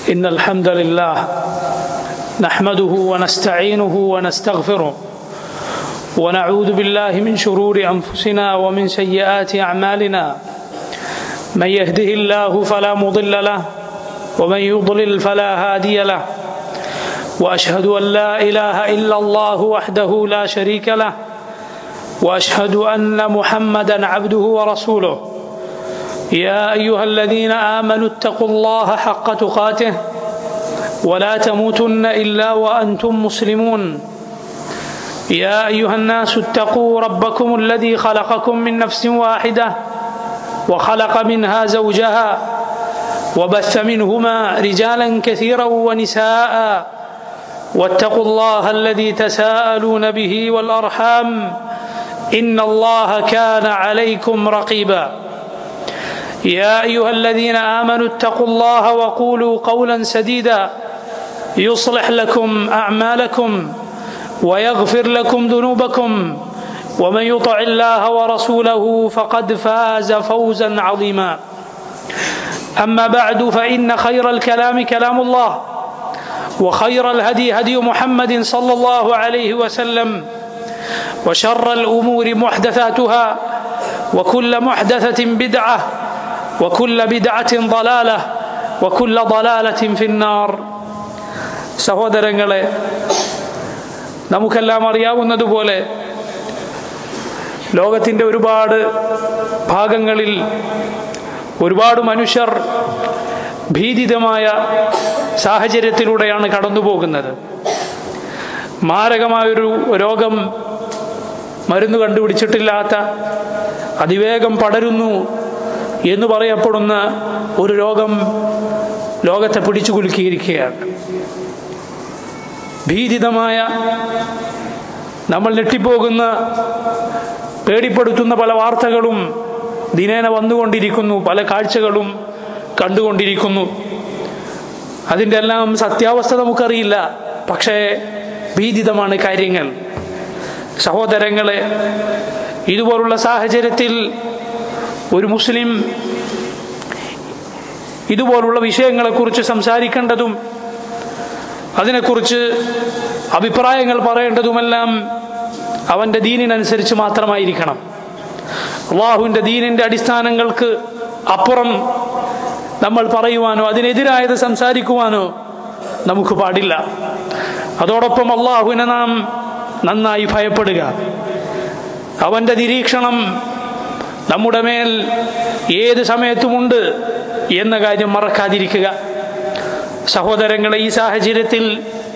إن الحمد لله نحمده ونستعينه ونستغفره ونعوذ بالله من شرور أنفسنا ومن سيئات أعمالنا من يهده الله فلا مضل له ومن يضلل فلا هادي له وأشهد أن لا إله إلا الله وحده لا شريك له وأشهد أن محمدا عبده ورسوله يا أيها الذين آمنوا اتقوا الله حق تقاته ولا تموتن إلا وأنتم مسلمون يا أيها الناس اتقوا ربكم الذي خلقكم من نفس واحدة وخلق منها زوجها وبث منهما رجالا كثيرا ونساء واتقوا الله الذي تساءلون به والأرحام إن الله كان عليكم رقيبا يا أيها الذين آمنوا اتقوا الله وقولوا قولا سديدا يصلح لكم أعمالكم ويغفر لكم ذنوبكم ومن يطع الله ورسوله فقد فاز فوزا عظيما أما بعد فإن خير الكلام كلام الله وخير الهدي هدي محمد صلى الله عليه وسلم وشر الأمور محدثاتها وكل محدثة بدعة وكل بدعة ضلالة وكل ضلالة في النار സഹോദരങ്ങളെ നമുക്കെല്ലാം അറിയാവുന്നതുപോലെ ലോകത്തിൻ്റെ ഒരുപാട് ഭാഗങ്ങളിൽ ഒരുപാട് മനുഷ്യർ ഭീതിതമായ സാഹചര്യത്തിലൂടെയാണ് കടന്നു പോകുന്നത് മാരകമായൊരു രോഗം മരുന്ന് കണ്ടുപിടിച്ചിട്ടില്ലാത്ത അതിവേഗം പടരുന്നു എന്ന് പറയപ്പെടുന്ന ഒരു രോഗം ലോകത്തെ പിടിച്ചു കുലുക്കിയിരിക്കുകയാണ് ഭീതിതമായ നമ്മൾ ഞെട്ടിപ്പോകുന്ന പേടിപ്പെടുത്തുന്ന പല വാർത്തകളും ദിനേന വന്നുകൊണ്ടിരിക്കുന്നു പല കാഴ്ചകളും കണ്ടുകൊണ്ടിരിക്കുന്നു അതിൻ്റെ എല്ലാം സത്യാവസ്ഥ നമുക്കറിയില്ല പക്ഷേ ഭീതിതമാണ് കാര്യങ്ങൾ സഹോദരങ്ങളെ ഇതുപോലുള്ള സാഹചര്യത്തിൽ ഒരു മുസ്ലിം ഇതുപോലുള്ള വിഷയങ്ങളെക്കുറിച്ച് സംസാരിക്കേണ്ടതും അതിനെക്കുറിച്ച് അഭിപ്രായങ്ങൾ പറയേണ്ടതുമെല്ലാം അവൻ്റെ ദീനിനനുസരിച്ച് മാത്രമായിരിക്കണം അള്ളാഹുവിൻ്റെ ദീനിൻ്റെ അടിസ്ഥാനങ്ങൾക്ക് അപ്പുറം നമ്മൾ പറയുവാനോ അതിനെതിരായത് സംസാരിക്കുവാനോ നമുക്ക് പാടില്ല അതോടൊപ്പം അള്ളാഹുവിനെ നാം നന്നായി ഭയപ്പെടുക അവൻ്റെ നിരീക്ഷണം നമ്മുടെ മേൽ ഏത് സമയത്തുമുണ്ട് എന്ന കാര്യം മറക്കാതിരിക്കുക സഹോദരങ്ങളെ ഈ സാഹചര്യത്തിൽ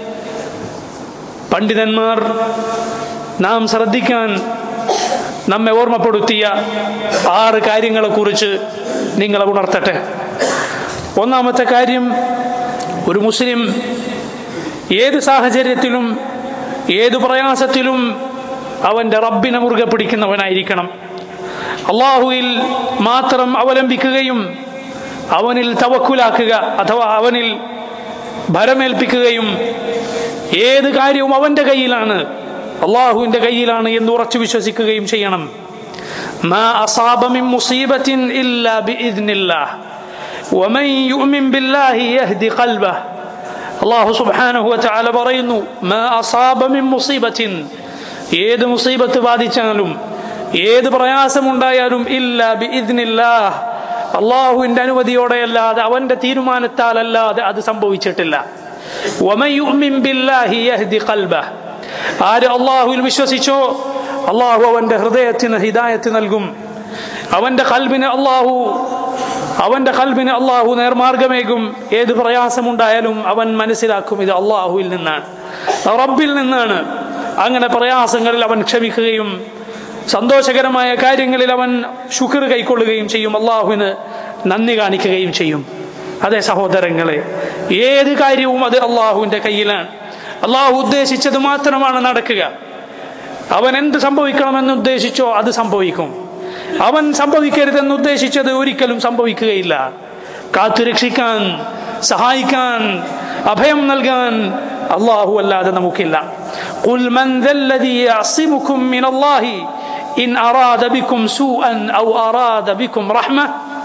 പണ്ഡിതന്മാർ നാം ശ്രദ്ധിക്കാൻ നമ്മെ ഓർമ്മപ്പെടുത്തിയ ആറ് കാര്യങ്ങളെക്കുറിച്ച് നിങ്ങളെ ഉണർത്തട്ടെ ഒന്നാമത്തെ കാര്യം ഒരു മുസ്ലിം ഏത് സാഹചര്യത്തിലും ഏത് പ്രയാസത്തിലും അവൻ്റെ റബ്ബിനെ മുറുകെ പിടിക്കുന്നവനായിരിക്കണം അള്ളാഹുവിൽ മാത്രം അവലംബിക്കുകയും അവനിൽ തവക്കുലാക്കുക അഥവാ അവനിൽ ഭരമേൽപ്പിക്കുകയും ഏത് കാര്യവും അവൻ്റെ കയ്യിലാണ് അള്ളാഹുവിൻ്റെ കയ്യിലാണ് എന്ന് ഉറച്ചു വിശ്വസിക്കുകയും ചെയ്യണം ما أصاب من مصيبة إلا بإذن الله ومن يؤمن بالله يهدي قلبه അള്ളാഹു സുബ്ഹാനഹു വതആല പറയുന്നു മാ അസാബ മിൻ മുസീബത്തിൻ ഏത് മുസീബത്ത് ബാധിച്ചാലും ഏത് പ്രയാസമുണ്ടായാലും ഇല്ല ബിഇദ്നില്ലാഹ് അള്ളാഹുവിന്റെ അനുമതിയോടെയല്ലാതെ അവന്റെ തീരുമാനത്താലല്ലാതെ അത് സംഭവിച്ചിട്ടില്ല വമൻ യുഅ്മിൻ ബില്ലാഹി യഹ്ദി ഖൽബഹ് ആര് അള്ളാഹുവിൽ വിശ്വസിച്ചോ അള്ളാഹു അവന്റെ ഹൃദയത്തിന് ഹിദായത്ത് നൽകും അവന്റെ കൽബിന് അള്ളാഹു അവന്റെ കൽബിന് അള്ളാഹു നേർമാർഗമേകും ഏത് പ്രയാസമുണ്ടായാലും അവൻ മനസ്സിലാക്കും ഇത് അള്ളാഹുവിൽ നിന്നാണ് റബ്ബിൽ നിന്നാണ് അങ്ങനെ പ്രയാസങ്ങളിൽ അവൻ ക്ഷമിക്കുകയും സന്തോഷകരമായ കാര്യങ്ങളിൽ അവൻ ശുക്ർ കൈക്കൊള്ളുകയും ചെയ്യും അള്ളാഹുവിന് നന്ദി കാണിക്കുകയും ചെയ്യും അതെ സഹോദരങ്ങളെ ഏത് കാര്യവും അത് അള്ളാഹുവിന്റെ കയ്യിലാണ് അള്ളാഹു ഉദ്ദേശിച്ചത് മാത്രമാണ് നടക്കുക അവൻ എന്ത് സംഭവിക്കണമെന്ന് ഉദ്ദേശിച്ചോ അത് സംഭവിക്കും അവൻ സംഭവിക്കരുതെന്ന് ഉദ്ദേശിച്ചത് ഒരിക്കലും സംഭവിക്കുകയില്ല കാത്തുരക്ഷിക്കാൻ സഹായിക്കാൻ അഭയം നൽകാൻ അള്ളാഹു അല്ലാതെ നമുക്കില്ല قل من ذا الذي يعصمكم من الله إن أراد بكم سوءا أو أراد بكم رحمة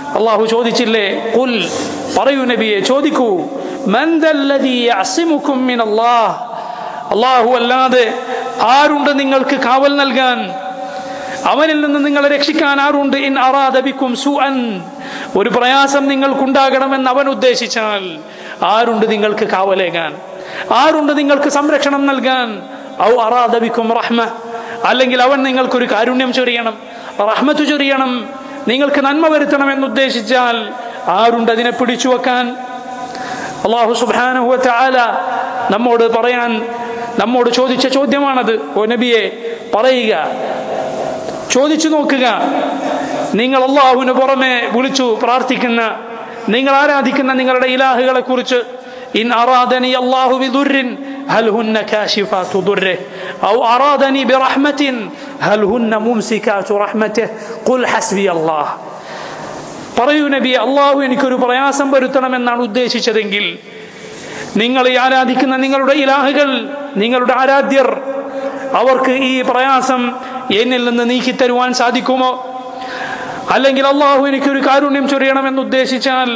അള്ളാഹു ചോദിച്ചില്ലേ കുൽ പറയൂ നബിയെ ചോദിക്കൂ മൻ ദല്ലദീ യഅസിമുകും മിനല്ലാഹ് അള്ളാഹു അല്ലാതെ ആരുണ്ട് നിങ്ങൾക്ക് കാവൽ നൽകാൻ അവനിൽ നിന്ന് നിങ്ങളെ രക്ഷിക്കാൻ ആരുണ്ട് ഇൻ അറാദബിക്കും സുഅൻ ഒരു പ്രയാസം നിങ്ങൾക്കുണ്ടാകണമെന്ന് അവൻ ഉദ്ദേശിച്ചാൽ ആരുണ്ട് നിങ്ങൾക്ക് കാവലേകാൻ ആരുണ്ട് നിങ്ങൾക്ക് സംരക്ഷണം നൽകാൻ ഔ അറാദബിക്കും റഹ്മ അല്ലെങ്കിൽ അവൻ നിങ്ങൾക്കൊരു കാരുണ്യം ചൊരിയണം റഹ്മത്ത് ചൊരിയണം നിങ്ങൾക്ക് നന്മ വരുത്തണം എന്ന് ഉദ്ദേശിച്ചാൽ ആരുണ്ട് അതിനെ പിടിച്ചു വെക്കാൻ അള്ളാഹു സുബാനഹുവ ചാല നമ്മോട് പറയാൻ നമ്മോട് ചോദിച്ച ചോദ്യമാണത് ഓ നബിയെ പറയുക ചോദിച്ചു നോക്കുക നിങ്ങൾ അള്ളാഹുവിന് പുറമെ വിളിച്ചു പ്രാർത്ഥിക്കുന്ന നിങ്ങൾ ആരാധിക്കുന്ന നിങ്ങളുടെ ഇലാഹുകളെ കുറിച്ച് ഇൻ അറാദനി അല്ലാഹു ബിദുർരിൻ ഹൽ ഹുന്ന കാശിഫാതു ദുർരിഹ് ഔ അറാദനി ബിറഹ്മത്തിൻ ഹൽ ഹുന്ന മുംസികാതു റഹ്മതിഹ് ഖുൽ ഹസ്ബി അല്ലാഹ് പറയൂ നബി അള്ളാഹു എനിക്കൊരു പ്രയാസം വരുത്തണമെന്നാണ് ഉദ്ദേശിച്ചതെങ്കിൽ നിങ്ങൾ ഈ ആരാധിക്കുന്ന നിങ്ങളുടെ ഇലാഹുകൾ നിങ്ങളുടെ ആരാധ്യർ അവർക്ക് ഈ പ്രയാസം എന്നിൽ നിന്ന് നീക്കിത്തരുവാൻ സാധിക്കുമോ അല്ലെങ്കിൽ അള്ളാഹു എനിക്കൊരു കാരുണ്യം ചൊരിയണമെന്ന് ഉദ്ദേശിച്ചാൽ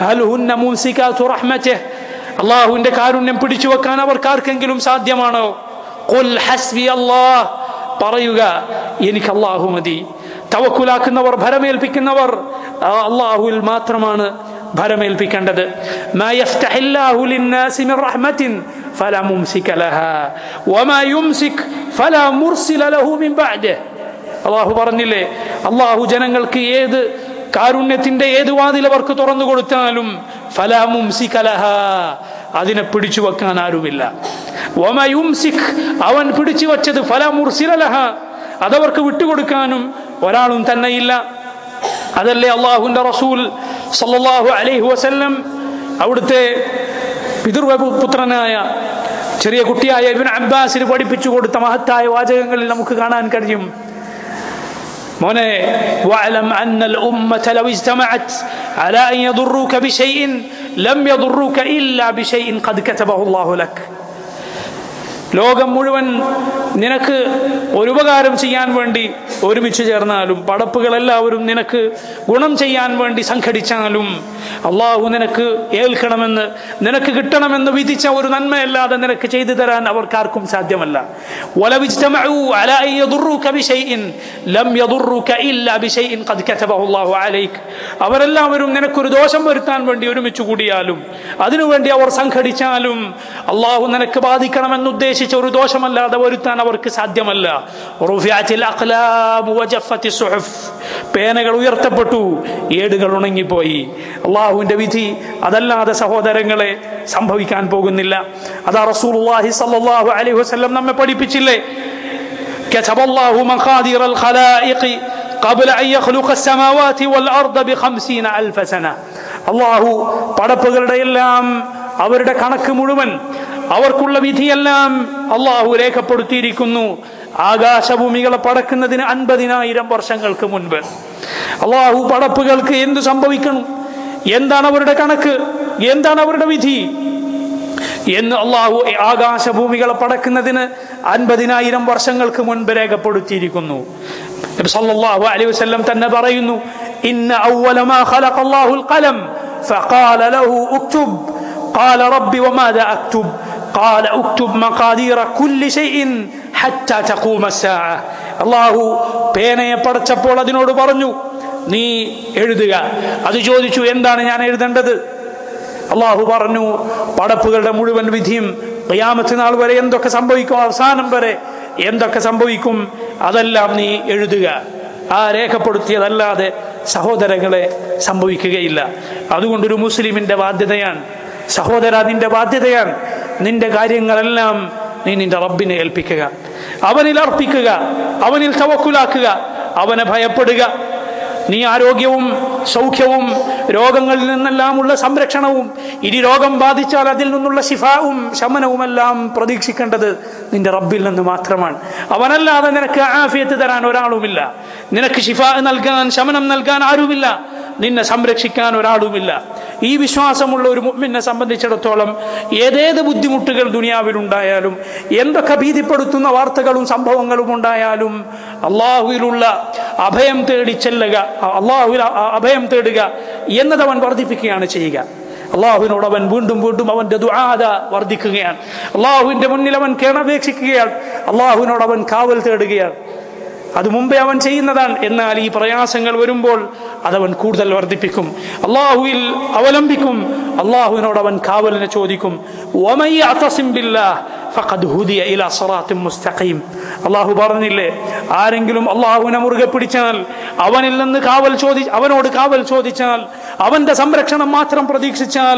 അള്ളാഹുവിന്റെ കാരുണ്യം പിടിച്ചു വെക്കാൻ അവർക്ക് ആർക്കെങ്കിലും സാധ്യമാണോ ഖുൽ ഹസ്ബി അല്ലാഹ് പറയുക എനിക്ക് അള്ളാഹു മതി തവക്കുലാക്കുന്നവർ ഭരമേൽപ്പിക്കുന്നവർ ആ അള്ളാഹുവിൽ മാത്രമാണ് ഭരമേൽപ്പിക്കേണ്ടത് ما يفتح الله للناس من رحمة فلا ممسك لها وما يمسك فلا مرسل له من بعده അള്ളാഹു പറഞ്ഞില്ലേ അള്ളാഹു ജനങ്ങൾക്ക് ഏത് കാരുണ്യത്തിന്റെ ഏത് വാതിൽ അവർക്ക് തുറന്നു കൊടുത്താലും ഫലാമുംസികലഹ അതിനെ പിടിച്ചു വെക്കാൻ ആരുമില്ല ഒമയുംസിഖ് അവൻ പിടിച്ചു വച്ചത് ഫലാമുർസിലലഹ അതവർക്ക് വിട്ടുകൊടുക്കാനും ഒരാളും തന്നെയില്ല അതല്ലേ അള്ളാഹുന്റെ റസൂൽ സല്ലല്ലാഹു അലൈഹി വസല്ലം അവിടുത്തെ പിതൃപുത്രനായ ചെറിയ കുട്ടിയായ ഇബിൻ അബ്ബാസിന് പഠിപ്പിച്ചു കൊടുത്ത മഹത്തായ വാചകങ്ങളിൽ നമുക്ക് കാണാൻ കഴിയും മോനെ واعلم أن الأمة لو اجتمعت على أن يضروك بشيء لم يضروك إلا بشيء قد كتبه الله لك ലോകം മുഴുവൻ നിനക്ക് ഒരു ഉപകാരം ചെയ്യാൻ വേണ്ടി ഒരുമിച്ച് ചേർന്നാലും പടപ്പുകളെല്ലാവരും നിനക്ക് ഗുണം ചെയ്യാൻ വേണ്ടി സംഘടിച്ചാലും അള്ളാഹു നിനക്ക് ഏൽക്കണമെന്ന് നിനക്ക് കിട്ടണമെന്ന് വിധിച്ച ഒരു നന്മയല്ലാതെ നിനക്ക് ചെയ്തു തരാൻ അവർക്കാർക്കും സാധ്യമല്ല അവരെല്ലാവരും നിനക്കൊരു ദോഷം വരുത്താൻ വേണ്ടി ഒരുമിച്ച് കൂടിയാലും അതിനുവേണ്ടി അവർ സംഘടിച്ചാലും അള്ളാഹു നിനക്ക് ബാധിക്കണമെന്ന് ഉദ്ദേശിച്ച ഒരു ദോഷമല്ലാതെ വരുത്താൻ അവർക്ക് സാധ്യമല്ല പേനകൾ ഉയർത്തപ്പെട്ടു ഏടുകൾ ഉണങ്ങിപ്പോയി അള്ളാഹുവിന്റെ വിധി അതല്ലാതെ സഹോദരങ്ങളെ സംഭവിക്കാൻ പോകുന്നില്ല അതാ റസൂലുള്ളാഹി സല്ലല്ലാഹു അലൈഹി വസല്ലം നമ്മെ പഠിപ്പിച്ചില്ലേ كتب الله مقادير الخلائق قبل أن يخلق السماوات والأرض بخمسين ألف سنة الله പടപ്പുകളുടെ എല്ലാം അവരുടെ കണക്ക് മുഴുവൻ അവർക്കുള്ള വിധിയെല്ലാം അള്ളാഹു രേഖപ്പെടുത്തിയിരിക്കുന്നു ആകാശഭൂമികളെ പടക്കുന്നതിന് അൻപതിനായിരം വർഷങ്ങൾക്ക് മുൻപ് അള്ളാഹു പടപ്പുകൾക്ക് എന്ത് സംഭവിക്കണം എന്താണ് അവരുടെ കണക്ക് എന്താണ് അവരുടെ വിധി എന്ന് അള്ളാഹു ആകാശഭൂമികളെ പടക്കുന്നതിന് അൻപതിനായിരം വർഷങ്ങൾക്ക് മുൻപ് രേഖപ്പെടുത്തിയിരിക്കുന്നു സല്ലല്ലാഹു അലൈഹി വസല്ലം തന്നെ പറയുന്നു ഇന്ന അവ്വല മാ ഖലഖ അല്ലാഹുൽ ഖലം فقال له اكتب قال ربي وماذا اكتب قال اكتب مقادير كل شيء حتى تقوم الساعه അള്ളാഹു പേനയെ പടച്ചപ്പോൾ അതിനോട് പറഞ്ഞു നീ എഴുതുക അത് ചോദിച്ചു എന്താണ് ഞാൻ എഴുതേണ്ടത് അള്ളാഹു പറഞ്ഞു പടപ്പുകളുടെ മുഴുവൻ വിധിയും ഖിയാമത്ത് നാൾ വരെ എന്തൊക്കെ സംഭവിക്കും അവസാനം വരെ എന്തൊക്കെ സംഭവിക്കും അതെല്ലാം നീ എഴുതുക ആ രേഖപ്പെടുത്തിയതല്ലാതെ സഹോദരങ്ങളെ സംഭവിക്കുകയില്ല അതുകൊണ്ടൊരു മുസ്ലിമിന്റെ ബാധ്യതയാണ് സഹോദര നിന്റെ ബാധ്യതയാണ് നിന്റെ കാര്യങ്ങളെല്ലാം നീ നിന്റെ റബ്ബിനെ ഏൽപ്പിക്കുക അവനിൽ അർപ്പിക്കുക അവനിൽ തവക്കുലാക്കുക അവനെ ഭയപ്പെടുക നീ ആരോഗ്യവും സൗഖ്യവും രോഗങ്ങളിൽ നിന്നെല്ലാമുള്ള സംരക്ഷണവും ഇനി രോഗം ബാധിച്ചാൽ അതിൽ നിന്നുള്ള ശിഫാവും ശമനവുമെല്ലാം പ്രതീക്ഷിക്കേണ്ടത് നിന്റെ റബ്ബിൽ നിന്ന് മാത്രമാണ് അവനല്ലാതെ നിനക്ക് ആഫിയത്ത് തരാൻ ഒരാളുമില്ല നിനക്ക് ശിഫ നൽകാൻ ശമനം നൽകാൻ ആരുമില്ല നിന്നെ സംരക്ഷിക്കാൻ ഒരാളുമില്ല ഈ വിശ്വാസമുള്ള ഒരു മുഅ്മിനെ സംബന്ധിച്ചിടത്തോളം ഏതേത് ബുദ്ധിമുട്ടുകൾ ദുനിയാവിലുണ്ടായാലും എന്തൊക്കെ ഭീതിപ്പെടുത്തുന്ന വാർത്തകളും സംഭവങ്ങളും ഉണ്ടായാലും അള്ളാഹുവിലുള്ള അഭയം തേടി ചെല്ലുക അള്ളാഹുവിൽ അഭയം തേടുക എന്നത് അവൻ വർദ്ധിപ്പിക്കുകയാണ് ചെയ്യുക അള്ളാഹുവിനോട് അവൻ വീണ്ടും വീണ്ടും അവന്റെ ദുആദ വർദ്ധിക്കുകയാണ് അള്ളാഹുവിന്റെ മുന്നിൽ അവൻ കേണപേക്ഷിക്കുകയാണ് അള്ളാഹുവിനോട് അവൻ കാവൽ തേടുകയാണ് അത് മുമ്പേ അവൻ ചെയ്യുന്നതാണ് എന്നാൽ ഈ പ്രയാസങ്ങൾ വരുമ്പോൾ അതവൻ കൂടുതൽ വർദ്ധിപ്പിക്കും അള്ളാഹുവിൽ അവലംബിക്കും അള്ളാഹുവിനോട് അവൻ കാവലിനെ ചോദിക്കും അള്ളാഹു പറഞ്ഞില്ലേ ആരെങ്കിലും അള്ളാഹുവിനെ മുറുകെ പിടിച്ചാൽ അവനിൽ നിന്ന് കാവൽ ചോദി അവനോട് കാവൽ ചോദിച്ചാൽ അവന്റെ സംരക്ഷണം മാത്രം പ്രതീക്ഷിച്ചാൽ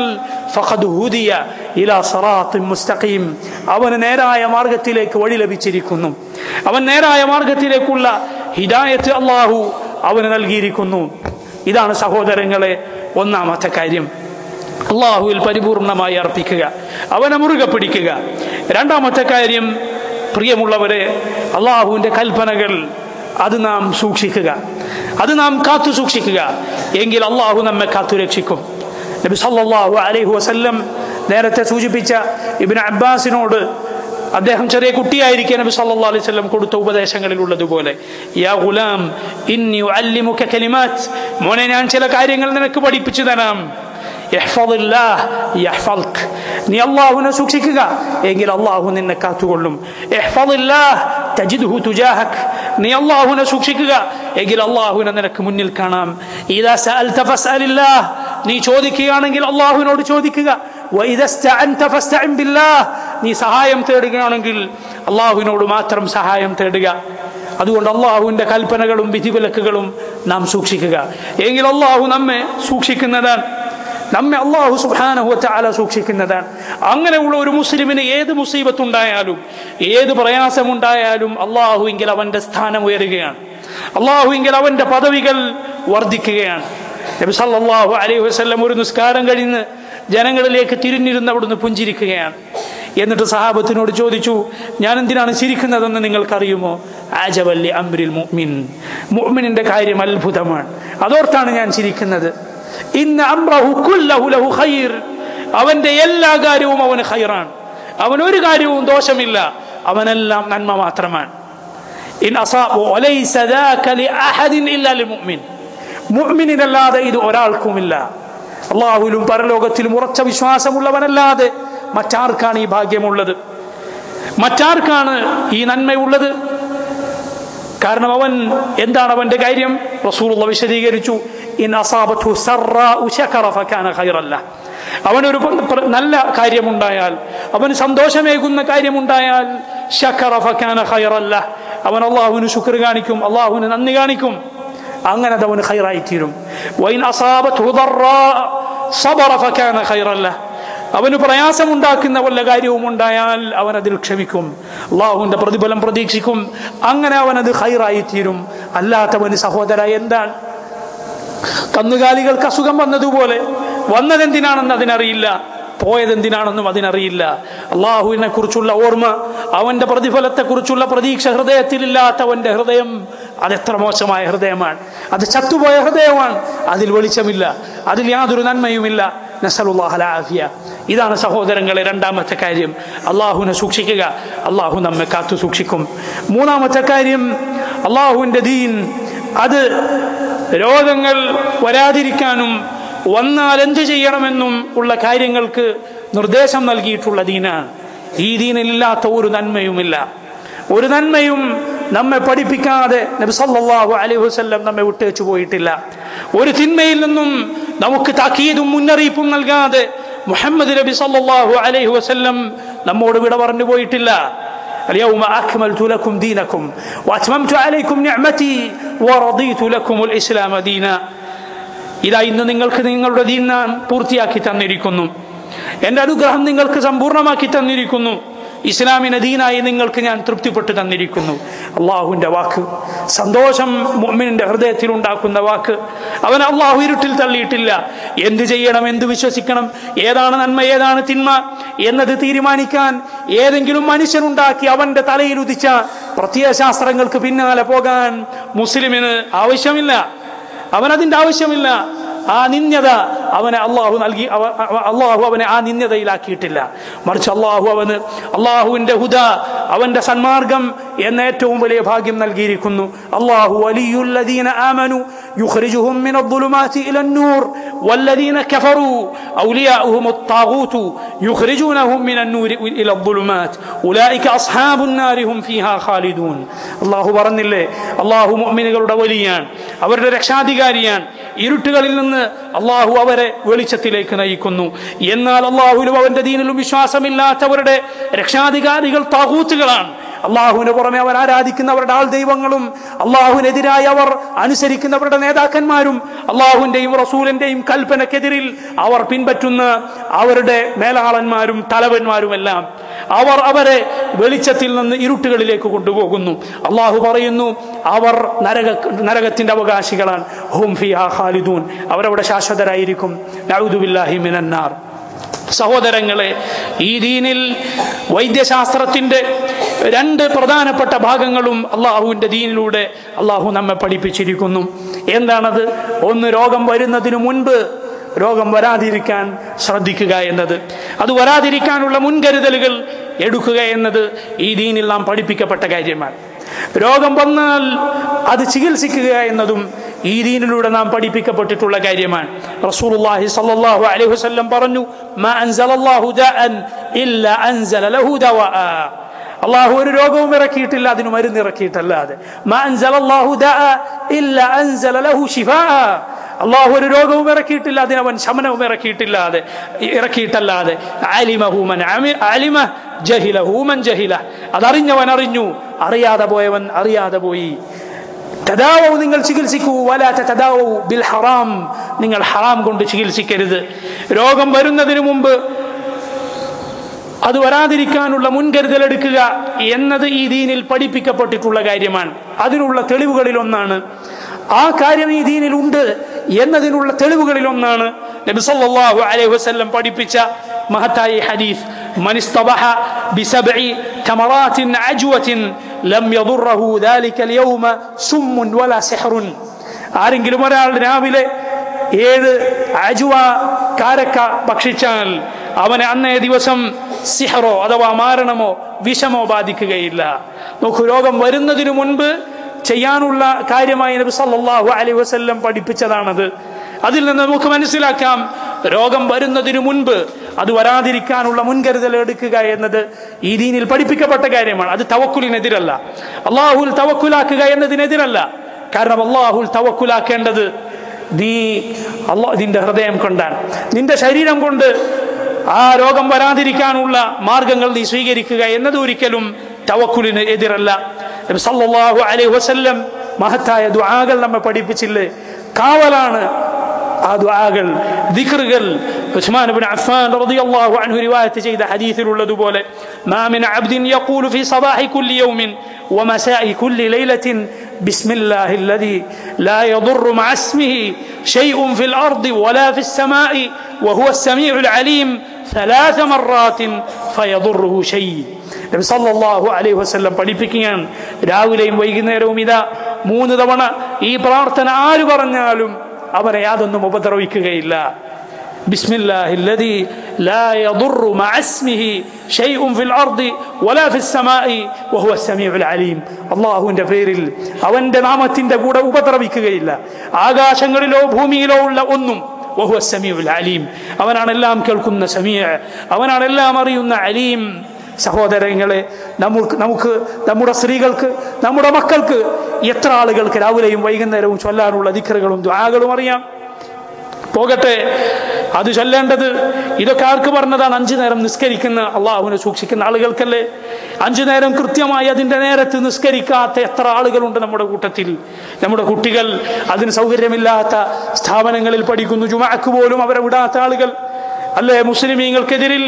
അവന് നേരായ മാർഗത്തിലേക്ക് വഴി ലഭിച്ചിരിക്കുന്നു അവൻ നേരായ മാർഗത്തിലേക്കുള്ള ഹിദായത്ത് അള്ളാഹു അവന് നൽകിയിരിക്കുന്നു ഇതാണ് സഹോദരങ്ങളെ ഒന്നാമത്തെ കാര്യം അള്ളാഹുവിൽ പരിപൂർണമായി അർപ്പിക്കുക അവനെ മുറുകെ പിടിക്കുക രണ്ടാമത്തെ കാര്യം പ്രിയമുള്ളവരെ അള്ളാഹുവിന്റെ കൽപ്പനകൾ അത് നാം സൂക്ഷിക്കുക അത് നാം കാത്തു സൂക്ഷിക്കുക എങ്കിൽ അള്ളാഹു നമ്മെ കാത്തു രക്ഷിക്കും നബി സല്ലല്ലാഹു അലൈഹി വസല്ലം നേരത്തെ സൂചിപ്പിച്ച ഇബ്നു അബ്ബാസിനോട് അദ്ദേഹം ചെറിയ കുട്ടിയായിരിക്കെ നബി സല്ലല്ലാഹു അലൈഹി വസല്ലം കൊടുത്ത ഉപദേശങ്ങളിൽ ഉള്ളതുപോലെ യാ ഗുലാം ഇന്നി ഉഅല്ലിമുക കലിമാത്ത് മോനെ ഞാൻ ചില കാര്യങ്ങൾ നിനക്ക് പഠിപ്പിച്ചു തരാം നീ അള്ളാഹുവിനെ സൂക്ഷിക്കുക എങ്കിൽ അള്ളാഹു നിന്നെ കാത്തുകൊള്ളും നീ അള്ളാഹുവിനെ സൂക്ഷിക്കുക എങ്കിൽ അള്ളാഹുവിനെ നിനക്ക് മുന്നിൽ കാണാം നീ ചോദിക്കുകയാണെങ്കിൽ അള്ളാഹുവിനോട് ചോദിക്കുക നീ സഹായം തേടുകയാണെങ്കിൽ അള്ളാഹുവിനോട് മാത്രം സഹായം തേടുക അതുകൊണ്ട് അള്ളാഹുവിന്റെ കൽപ്പനകളും വിധിവിലക്കുകളും നാം സൂക്ഷിക്കുക എങ്കിൽ അള്ളാഹു നമ്മെ സൂക്ഷിക്കുന്നതാണ് നമ്മെ അള്ളാഹു സുബാനഹുല സൂക്ഷിക്കുന്നതാണ് അങ്ങനെയുള്ള ഒരു മുസ്ലിമിന് ഏത് മുസീബത്തുണ്ടായാലും ഏത് പ്രയാസമുണ്ടായാലും അള്ളാഹുവിങ്കിൽ അവന്റെ സ്ഥാനം ഉയരുകയാണ് അള്ളാഹുവിങ്കിൽ അവന്റെ പദവികൾ വർദ്ധിക്കുകയാണ് നബി സല്ലല്ലാഹു അലൈഹി വസല്ലം ഒരു നിസ്കാരം കഴിഞ്ഞ് ജനങ്ങളിലേക്ക് തിരിഞ്ഞിരുന്ന് അവിടുന്ന് പുഞ്ചിരിക്കുകയാണ് എന്നിട്ട് സഹാബത്തിനോട് ചോദിച്ചു ഞാൻ എന്തിനാണ് ചിരിക്കുന്നതെന്ന് നിങ്ങൾക്കറിയുമോ ആജവല്ലി അംരിൽ മുഅ്മിൻ മുഅ്മിനിന്റെ കാര്യം അത്ഭുതമാണ് അതോർത്താണ് ഞാൻ ചിരിക്കുന്നത് ഇന്ന് അംറഹു കുല്ലഹു ലഹു ഖൈർ അവന്റെ എല്ലാ കാര്യവും അവന് ഖൈറാണ് അവൻ ഒരു കാര്യവും ദോഷമില്ല അവനെല്ലാം നന്മ മാത്രമാണ് ഇൻ അസാബു വലൈസ ദാക ലിഅഹദിൻ ഇല്ലാ ലിൽമുഅ്മിൻ മുഅ്മിനിനല്ലാതെ ഇത് ഒരാൾക്കുമില്ല അള്ളാഹുവിലും പരലോകത്തിലും ഉറച്ച വിശ്വാസമുള്ളവനല്ലാതെ മറ്റാർക്കാണ് ഈ ഭാഗ്യമുള്ളത് മറ്റാർക്കാണ് ഈ നന്മയുള്ളത് കാരണം അവൻ എന്താണ് അവന്റെ കാര്യം റസൂലുള്ള വിശദീകരിച്ചു ഇൻ അസാബത്തു സറാഉ ശകറ ഫകാന ഖൈറല്ല അവനൊരു നല്ല കാര്യമുണ്ടായാൽ അവന് സന്തോഷമേകുന്ന കാര്യമുണ്ടായാൽ ശക്കറ ഫകാന ഖൈറല്ല അവൻ അള്ളാഹുവിന് ശുക്ർ കാണിക്കും അള്ളാഹുവിന് നന്ദി കാണിക്കും അങ്ങനെ അത് അവന് ഖൈറായി തീരും വൈൻ അസാബത്തു സബറ ഫകാന ഖൈറല്ല അവന് പ്രയാസമുണ്ടാക്കുന്ന വല്ല കാര്യവും ഉണ്ടായാൽ അവൻ അതിൽ ക്ഷമിക്കും അള്ളാഹുവിന്റെ പ്രതിഫലം പ്രതീക്ഷിക്കും അങ്ങനെ അവൻ അത് ഹൈറായി തീരും അല്ലാത്തവന് സഹോദര എന്താണ് കന്നുകാലികൾക്ക് അസുഖം വന്നതുപോലെ വന്നതെന്തിനാണെന്ന് അതിനറിയില്ല പോയതെന്തിനാണെന്നും അതിനറിയില്ല അള്ളാഹുവിനെ കുറിച്ചുള്ള ഓർമ്മ അവന്റെ പ്രതിഫലത്തെ കുറിച്ചുള്ള പ്രതീക്ഷ ഹൃദയത്തിലില്ലാത്തവന്റെ ഹൃദയം അതെത്ര മോശമായ ഹൃദയമാണ് അത് ചത്തുപോയ ഹൃദയമാണ് അതിൽ വെളിച്ചമില്ല അതിൽ യാതൊരു നന്മയുമില്ല നസലുല്ലാഹലാഫിയ ഇതാണ് സഹോദരങ്ങളെ രണ്ടാമത്തെ കാര്യം അള്ളാഹുവിനെ സൂക്ഷിക്കുക അള്ളാഹു നമ്മെ കാത്തു സൂക്ഷിക്കും മൂന്നാമത്തെ കാര്യം അള്ളാഹുവിൻ്റെ ദീൻ അത് രോഗങ്ങൾ വരാതിരിക്കാനും വന്നാൽ എന്ത് ചെയ്യണമെന്നും ഉള്ള കാര്യങ്ങൾക്ക് നിർദ്ദേശം നൽകിയിട്ടുള്ള ദീനാണ് ഈ ദീനിലില്ലാത്ത ഒരു നന്മയുമില്ല ഒരു നന്മയും നമ്മെ പഠിപ്പിക്കാതെ നബി സല്ലല്ലാഹു അലൈഹി വസല്ലം നമ്മെ വിട്ടേച്ചു പോയിട്ടില്ല ഒരു തിന്മയിൽ നിന്നും നമുക്ക് താക്കീതും മുന്നറിയിപ്പും നൽകാതെ മുഹമ്മദ് നബി സല്ലല്ലാഹു അലൈഹി വസല്ലം നമ്മോട് വിട പറഞ്ഞു പോയിട്ടില്ല اليوم أكملت لكم دينكم وأتممت عليكم نعمتي ورضيت لكم الإسلام دينا ഇതാ ഇന്ന് നിങ്ങൾക്ക് നിങ്ങളുടെ ദീൻ ഞാൻ പൂർത്തിയാക്കി തന്നിരിക്കുന്നു എൻ്റെ അനുഗ്രഹം നിങ്ങൾക്ക് സമ്പൂർണ്ണമാക്കി തന്നിരിക്കുന്നു ഇസ്ലാമിനെ ദീനായി നിങ്ങൾക്ക് ഞാൻ തൃപ്തിപ്പെട്ട് തന്നിരിക്കുന്നു അള്ളാഹുവിൻ്റെ വാക്ക് സന്തോഷം മുഅ്മിനിന്റെ ഹൃദയത്തിൽ ഉണ്ടാക്കുന്ന വാക്ക് അവൻ അള്ളാഹു ഇരുട്ടിൽ തള്ളിയിട്ടില്ല എന്ത് ചെയ്യണം എന്ത് വിശ്വസിക്കണം ഏതാണ് നന്മ ഏതാണ് തിന്മ എന്നത് തീരുമാനിക്കാൻ ഏതെങ്കിലും മനുഷ്യനുണ്ടാക്കി അവന്റെ തലയിൽ ഉദിച്ച പ്രത്യയശാസ്ത്രങ്ങൾക്ക് പിന്നാലെ പോകാൻ മുസ്ലിമിന് ആവശ്യമില്ല അവൻ അതിന്റെ ആവശ്യമില്ല ആ നിന്യത അവനെ അള്ളാഹു നൽകി അവ- അവ- അള്ളാഹു അവനെ ആ നിന്യതയിലാക്കിയിട്ടില്ല മറിച്ച് അള്ളാഹു അവന് അള്ളാഹുവിന്റെ ഹുദ അവന്റെ സന്മാർഗം എന്ന ഏറ്റവും വലിയ ഭാഗ്യം നൽകിയിരിക്കുന്നു അള്ളാഹു വലിയുല്ലദീന ആമനു يخرجهم من الظلمات إلى النور والذين كفروا أولياؤهم الطاغوت يخرجونهم من النور إلى الظلمات أولئك أصحاب النار هم فيها خالدون الله പറഞ്ഞില്ലേ അള്ളാഹു മുഅ്മിനുകളുടെ വലിയാണ് അവരുടെ രക്ഷാധികാരിയാണ് ഇരുട്ടുകളിൽ നിന്ന് അള്ളാഹു അവരെ വെളിച്ചത്തിലേക്ക് നയിക്കുന്നു എന്നാൽ അള്ളാഹുലും അവന്റെ ദീനിലും വിശ്വാസമില്ലാത്തവരുടെ രക്ഷാധികാരികൾ താകൂത്തുകളാണ് അള്ളാഹുവിന് പുറമെ അവർ ആരാധിക്കുന്നവരുടെ ആൾ ദൈവങ്ങളും അള്ളാഹുവിനെതിരായി അവർ അനുസരിക്കുന്നവരുടെ നേതാക്കന്മാരും അള്ളാഹുവിന്റെയും റസൂലിന്റെയും കൽപ്പനക്കെതിരിൽ അവർ പിൻപറ്റുന്ന അവരുടെ മേലാളന്മാരും തലവന്മാരുമെല്ലാം അവർ അവരെ വെളിച്ചത്തിൽ നിന്ന് ഇരുട്ടുകളിലേക്ക് കൊണ്ടുപോകുന്നു അള്ളാഹു പറയുന്നു അവർ നരക നരകത്തിന്റെ അവകാശികളാണ് ഹും ഫിഹാ ഖാലിദൂൻ അവരവിടെ ശാശ്വതരായിരിക്കും നഊദുബില്ലാഹി മിനന്നാർ സഹോദരങ്ങളെ ഈ ദീനിൽ വൈദ്യശാസ്ത്രത്തിന്റെ രണ്ട് പ്രധാനപ്പെട്ട ഭാഗങ്ങളും അള്ളാഹുവിന്റെ ദീനിലൂടെ അള്ളാഹു നമ്മെ പഠിപ്പിച്ചിരിക്കുന്നു എന്താണത് ഒന്ന് രോഗം വരുന്നതിനു മുൻപ് രോഗം വരാതിരിക്കാൻ ശ്രദ്ധിക്കുക എന്നത് അത് വരാതിരിക്കാനുള്ള മുൻകരുതലുകൾ എടുക്കുക എന്നത് ഈ ദീനിൽ നാം പഠിപ്പിക്കപ്പെട്ട കാര്യമാണ് രോഗം വന്നാൽ അത് ചികിത്സിക്കുക എന്നതും ഈ ദീനിലൂടെ നാം പഠിപ്പിക്കപ്പെട്ടിട്ടുള്ള കാര്യമാണ് റസൂലുള്ളാഹി സ്വല്ലല്ലാഹു അലൈഹി വസല്ലം പറഞ്ഞു മാ അൻസലല്ലാഹു ദഅൻ ഇല്ല അൻസല ലഹു ദവാഅ അള്ളാഹു ഒരു രോഗവും ഇറക്കിയിട്ടില്ല അതിന് മരുന്ന് ഇറക്കിയിട്ടല്ലാതെ മാ അൻസലല്ലാഹു ദഅ ഇല്ല അൻസല ലഹു ശിഫാഅ അള്ളാഹു ഒരു രോഗവും ഇറക്കിയിട്ടില്ല അതിനവൻ ശമനവും ഇറക്കിയിട്ടില്ലാതെ ഇറക്കിയിട്ടല്ലാതെ ആലിമഹൂമൻ ആലിമ ജഹിലഹൂമൻ ജഹില അതറിഞ്ഞവൻ അറിഞ്ഞു അറിയാതെ പോയവൻ അറിയാതെ പോയി തദാവു നിങ്ങൾ ചികിത്സിക്കൂ വലാത്ത തദാവു ബിൽ ഹറാം നിങ്ങൾ ഹറാം കൊണ്ട് ചികിത്സിക്കരുത് രോഗം വരുന്നതിന് മുമ്പ് അത് വരാതിരിക്കാനുള്ള മുൻകരുതൽ എടുക്കുക എന്നത് ഈ ദീനിൽ പഠിപ്പിക്കപ്പെട്ടിട്ടുള്ള കാര്യമാണ് അതിനുള്ള തെളിവുകളിൽ ഒന്നാണ് ആ കാര്യം ഈ ദീനിൽ ഉണ്ട് എന്നതിനുള്ള തെളിവുകളിൽ ഒന്നാണ് നബി സല്ലല്ലാഹു അലൈഹി വസല്ലം പഠിപ്പിച്ച മഹത്തായ ഹദീസ് من اصطبح بسبع تمرات عجوة لم يضره ذلك اليوم سم ولا سحر ആരെങ്കിലും ഒരാൾ രാവിലെ ഏഴ് അജുവ കാരക്ക ഭക്ഷിച്ചാൽ അവന് അന്നേ ദിവസം സിഹറോ അഥവാ മാരണമോ വിഷമോ ബാധിക്കുകയില്ല നോക്കൂ രോഗം വരുന്നതിനു മുൻപ് ചെയ്യാനുള്ള കാര്യമായി നബി സല്ലല്ലാഹു അലൈഹി വസല്ലം പഠിപ്പിച്ചതാണത് അതിൽ നിന്ന് നമുക്ക് മനസ്സിലാക്കാം രോഗം വരുന്നതിനു മുൻപ് അത് വരാതിരിക്കാനുള്ള മുൻകരുതൽ എടുക്കുക എന്നത് ഈ ദീനിൽ പഠിപ്പിക്കപ്പെട്ട കാര്യമാണ് അത് തവക്കുലിനെതിരല്ല അള്ളാഹുൽ തവക്കുലാക്കുക എന്നതിനെതിരല്ല കാരണം അള്ളാഹുൽ തവക്കുലാക്കേണ്ടത് നീ അള്ളാ നിന്റെ ഹൃദയം കൊണ്ടാണ് നിന്റെ ശരീരം കൊണ്ട് ആ രോഗം വരാതിരിക്കാനുള്ള മാർഗങ്ങൾ നീ സ്വീകരിക്കുക എന്നത് ഒരിക്കലും തവക്കുലിന് എതിരല്ല നബി സല്ലല്ലാഹു അലൈഹി വസല്ലം മഹത്തായ ദുആകൾ നമ്മെ പഠിപ്പിച്ചില്ലേ കാവലാണ് ആ ദുആകൾ ദിക്റുകൾ ഉസ്മാൻ ഇബ്നു അഫ്ഫാൻ റളിയല്ലാഹു അൻഹു റിവായത്ത് ചെയ്ത ഹദീസിലുള്ളതുപോലെ മാ മിൻ അബ്ദിൻ യഖൂലു ഫീ സബാഹി കുല്ലി യൗമിൻ ومساء كل ليلة بسم الله الذي لا يضر مع اسمه شيء في الأرض ولا في السماء وهو السميع العليم ثلاث مرات فيضره شيء നബി സല്ലല്ലാഹു അലൈഹി വസല്ലം പഠിപ്പിക്കുകയാണ് രാവിലെയും വൈകുന്നേരവും ഇതാ മൂന്ന് തവണ ഈ പ്രാർത്ഥന ആര് പറഞ്ഞാലും അവനെ യാതൊന്നും ഉപദ്രവിക്കുകയില്ല بسم الله الذي لا يضر مع اسمه شيء في الأرض ولا في السماء وهو السميع العليم അള്ളാഹുവിന്റെ പേരിൽ അവന്റെ നാമത്തിന്റെ കൂടെ ഉപദ്രവിക്കുകയില്ല ആകാശങ്ങളിലോ ഭൂമിയിലോ ഉള്ള ഒന്നും വഹുവ സമീഉൽ അലീം അവനാണ് എല്ലാം കേൾക്കുന്ന സമീഅ അവനാണ് എല്ലാം അറിയുന്ന അലീം സഹോദരങ്ങളെ നമുക്ക് നമുക്ക് നമ്മുടെ സ്ത്രീകൾക്ക് നമ്മുടെ മക്കൾക്ക് എത്ര ആളുകൾക്ക് രാവിലെയും വൈകുന്നേരവും ചൊല്ലാനുള്ള ദിക്കറുകളും ദ്വാകളും അറിയാം പോകട്ടെ അത് ചൊല്ലേണ്ടത് ഇതൊക്കെ ആർക്ക് പറഞ്ഞതാണ് അഞ്ചു നേരം നിസ്കരിക്കുന്ന അള്ളാഹുവിനെ സൂക്ഷിക്കുന്ന ആളുകൾക്കല്ലേ അഞ്ചു നേരം കൃത്യമായി അതിന്റെ നേരത്ത് നിസ്കരിക്കാത്ത എത്ര ആളുകളുണ്ട് നമ്മുടെ കൂട്ടത്തിൽ നമ്മുടെ കുട്ടികൾ അതിന് സൗകര്യമില്ലാത്ത സ്ഥാപനങ്ങളിൽ പഠിക്കുന്നു ജുമാക്ക് പോലും അവരെ വിടാത്ത ആളുകൾ അല്ലേ മുസ്ലിമീങ്ങൾക്കെതിരിൽ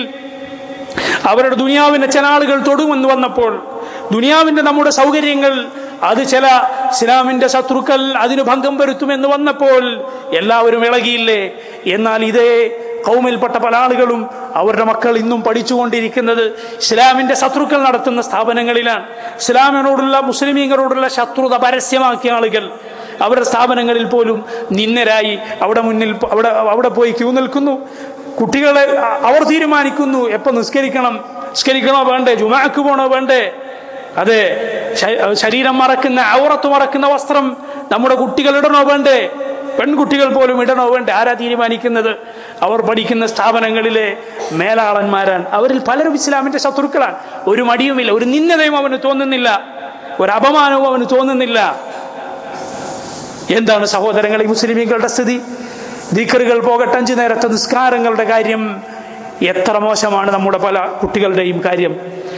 അവരുടെ ദുനിയാവിന്റെ ചില ആളുകൾ തൊടുമെന്ന് വന്നപ്പോൾ ദുനിയാവിന്റെ നമ്മുടെ സൗകര്യങ്ങൾ അത് ചില ഇസ്ലാമിന്റെ ശത്രുക്കൾ അതിന് ഭംഗം വരുത്തുമെന്ന് വന്നപ്പോൾ എല്ലാവരും ഇളകിയില്ലേ എന്നാൽ ഇതേ കൗമിൽപ്പെട്ട പല ആളുകളും അവരുടെ മക്കൾ ഇന്നും പഠിച്ചുകൊണ്ടിരിക്കുന്നത് ഇസ്ലാമിന്റെ ശത്രുക്കൾ നടത്തുന്ന സ്ഥാപനങ്ങളിലാണ് ഇസ്ലാമിനോടുള്ള മുസ്ലിമീങ്ങളോടുള്ള ശത്രുത പരസ്യമാക്കിയ ആളുകൾ അവരുടെ സ്ഥാപനങ്ങളിൽ പോലും നിന്നരായി അവിടെ മുന്നിൽ അവിടെ അവിടെ പോയി ക്യൂ നിൽക്കുന്നു കുട്ടികളെ അ- അവർ തീരുമാനിക്കുന്നു എപ്പോൾ നിസ്കരിക്കണം നിസ്കരിക്കണോ വേണ്ടേ ജുമാക്ക് പോണോ വേണ്ടേ അതെ ശ- ശരീരം മറക്കുന്ന ഔറത്ത് മറക്കുന്ന വസ്ത്രം നമ്മുടെ കുട്ടികൾ ഇടണോ വേണ്ടേ പെൺകുട്ടികൾ പോലും ഇടണോ വേണ്ടേ ആരാ തീരുമാനിക്കുന്നത് അവർ പഠിക്കുന്ന സ്ഥാപനങ്ങളിലെ മേലാളന്മാരാണ് അവരിൽ പലരും ഇസ്ലാമിന്റെ ശത്രുക്കളാണ് ഒരു മടിയുമില്ല ഒരു നിന്ദതയും അവന് തോന്നുന്നില്ല ഒരു അപമാനവും അവന് തോന്നുന്നില്ല എന്താണ് സഹോദരങ്ങളെ ഈ മുസ്ലിമീങ്ങളുടെ സ്ഥിതി ദിക്കറുകൾ പോകട്ടെ അഞ്ചു നേരത്തെ നിസ്കാരങ്ങളുടെ കാര്യം എത്ര മോശമാണ് നമ്മുടെ പല കുട്ടികളുടെയും കാര്യം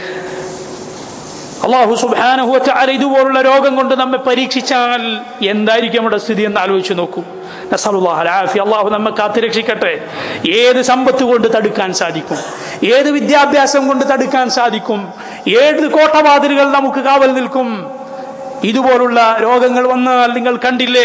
അള്ളാഹു സുബാനഹു വതആല ഇതുപോലുള്ള രോഗം കൊണ്ട് നമ്മെ പരീക്ഷിച്ചാൽ എന്തായിരിക്കും നമ്മുടെ സ്ഥിതി എന്ന് ആലോചിച്ച് നോക്കൂ നസ്അലുല്ലാഹ് അൽ-ആഫിയ. അള്ളാഹു നമ്മെ കാത്തുരക്ഷിക്കട്ടെ ഏത് സമ്പത്ത് കൊണ്ട് തടുക്കാൻ സാധിക്കും ഏത് വിദ്യാഭ്യാസം കൊണ്ട് തടുക്കാൻ സാധിക്കും ഏത് കോട്ടവാതിലുകൾ നമുക്ക് കാവൽ നിൽക്കും ഇതുപോലുള്ള രോഗങ്ങൾ വന്നാൽ നിങ്ങൾ കണ്ടില്ലേ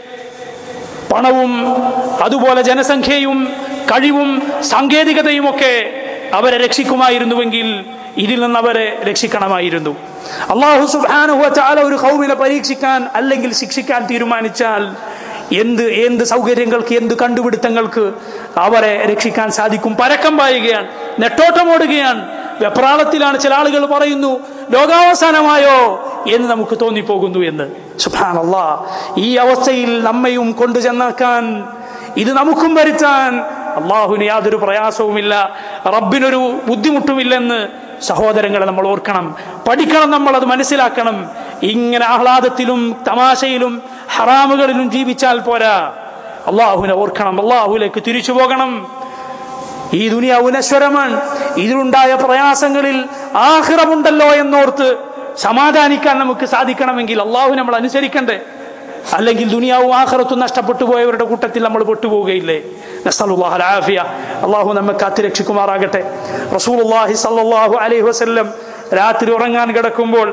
പണവും അതുപോലെ ജനസംഖ്യയും കഴിവും സാങ്കേതികതയും ഒക്കെ അവരെ രക്ഷിക്കുമായിരുന്നുവെങ്കിൽ ഇതിൽ നിന്ന് അവരെ രക്ഷിക്കണമായിരുന്നു അള്ളാഹു സുബാനുഹ ചാല ഒരു കൗമിനെ പരീക്ഷിക്കാൻ അല്ലെങ്കിൽ ശിക്ഷിക്കാൻ തീരുമാനിച്ചാൽ എന്ത് എന്ത് സൗകര്യങ്ങൾക്ക് എന്ത് കണ്ടുപിടുത്തങ്ങൾക്ക് അവരെ രക്ഷിക്കാൻ സാധിക്കും പരക്കം പായുകയാണ് നെട്ടോട്ടമോടുകയാണ് വെപ്രാളത്തിലാണ് ചില ആളുകൾ പറയുന്നു ലോകാവസാനമായോ എന്ന് നമുക്ക് തോന്നിപ്പോകുന്നു എന്ന് സുഭാനല്ലാ ഈ അവസ്ഥയിൽ നമ്മയും കൊണ്ടു ചെന്നാക്കാൻ ഇത് നമുക്കും വരുത്താൻ അള്ളാഹുവിന് യാതൊരു പ്രയാസവുമില്ല റബ്ബിനൊരു ബുദ്ധിമുട്ടുമില്ലെന്ന് സഹോദരങ്ങളെ നമ്മൾ ഓർക്കണം പഠിക്കണം നമ്മൾ അത് മനസ്സിലാക്കണം ഇങ്ങനെ ആഹ്ലാദത്തിലും തമാശയിലും ഹറാമുകളിലും ജീവിച്ചാൽ പോരാ അള്ളാഹുവിനെ ഓർക്കണം അള്ളാഹുലേക്ക് തിരിച്ചു പോകണം ഈ ദുനിയാവ് നശ്വരമാണ് ഇതിലുണ്ടായ പ്രയാസങ്ങളിൽ ആഹ്റമുണ്ടല്ലോ എന്നോർത്ത് സമാധാനിക്കാൻ നമുക്ക് സാധിക്കണമെങ്കിൽ അള്ളാഹു നമ്മൾ അനുസരിക്കണ്ടേ അല്ലെങ്കിൽ ദുനിയാവും ആഹ്റത്തും നഷ്ടപ്പെട്ടു പോയവരുടെ കൂട്ടത്തിൽ നമ്മൾ പെട്ടുപോവുകയില്ലേ നസ്സലുല്ലാഹ് അലാഫിയ അള്ളാഹു നമ്മെ കാത്തുരക്ഷിക്കുമാറാകട്ടെ റസൂലുള്ളാഹി സല്ലല്ലാഹു അലൈഹി വസല്ലം രാത്രി ഉറങ്ങാൻ കിടക്കുമ്പോൾ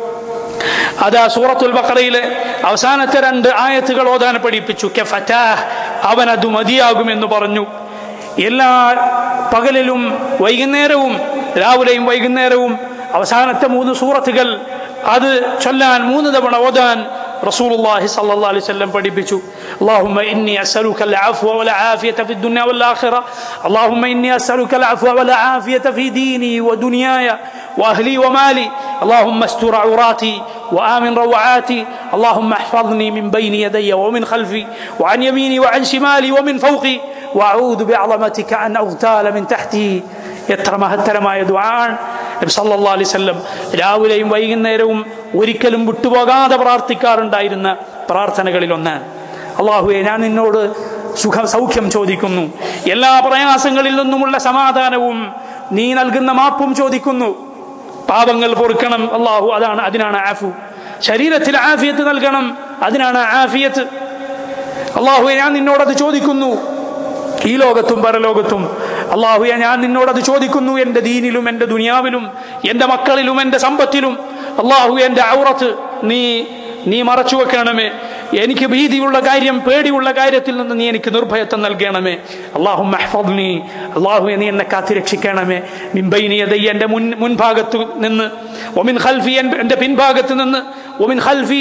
അതാ സൂറത്തുൽ ബഖറയിലെ അവസാനത്തെ രണ്ട് ആയത്തുകൾ ഓതാൻ പഠിപ്പിച്ചു കെഫറ്റാഹ് അവൻ അത് മതിയാകുമെന്ന് പറഞ്ഞു എല്ലാ പകലിലും വൈകുന്നേരവും രാവിലെയും വൈകുന്നേരവും അവസാനത്തെ മൂന്ന് സൂറത്തുകൾ അത് ചൊല്ലാൻ മൂന്ന് തവണ ഓതാൻ رسول الله صلى الله عليه وسلم പഠിപ്പിച്ചു اللهم إني أسألك العفو والعافية في الدنيا والآخرة اللهم إني أسألك العفو والعافية في ديني ودنياي وأهلي ومالي اللهم استر عوراتي وآمن روعاتي اللهم احفظني من بين يدي ومن خلفي وعن يميني وعن شمالي ومن فوقي وأعوذ بعظمتك أن أغتال من تحتي എത്ര മഹത്തരമായ ദുആൻ നബി സല്ലല്ലാഹു അലൈഹി വസല്ലം രാവിലെയും വൈകുന്നേരവും ഒരിക്കലും വിട്ടുപോകാതെ പ്രാർത്ഥിക്കാറുണ്ടായിരുന്ന പ്രാർത്ഥനകളിൽ ഒന്നാണ് അള്ളാഹുവെ ഞാൻ നിന്നോട് സുഖ സൗഖ്യം ചോദിക്കുന്നു എല്ലാ പ്രയാസങ്ങളിൽ നിന്നുമുള്ള സമാധാനവും നീ നൽകുന്ന മാപ്പും ചോദിക്കുന്നു പാപങ്ങൾ പൊറുക്കണം അള്ളാഹു അതാണ് അതിനാണ് ആഫു ശരീരത്തിൽ ആഫിയത്ത് നൽകണം അതിനാണ് ആഫിയത്ത് അള്ളാഹുവെ ഞാൻ നിന്നോടത് ചോദിക്കുന്നു ഈ ലോകത്തും പരലോകത്തും അള്ളാഹുയെ ഞാൻ നിന്നോടത് ചോദിക്കുന്നു എൻ്റെ ദീനിലും എൻ്റെ ദുനിയാവിലും എൻ്റെ മക്കളിലും എൻ്റെ സമ്പത്തിലും അള്ളാഹു എൻ്റെ ഔറത്ത് നീ നീ മറച്ചു വെക്കണമേ എനിക്ക് ഭീതിയുള്ള കാര്യം പേടിയുള്ള കാര്യത്തിൽ നിന്ന് നീ എനിക്ക് നിർഭയത്വം നൽകണമേ അള്ളാഹു മെഹ്ഫദ്നി അള്ളാഹു നീ എന്നെ കാത്തിരക്ഷിക്കണമേ മിംബൈനിയതൈ എൻ്റെ മുൻ മുൻഭാഗത്ത് നിന്ന് ഒമിൻ ഖൽഫി എൻ്റെ പിൻഭാഗത്ത് നിന്ന് ഒമിൻ ഖൽഫി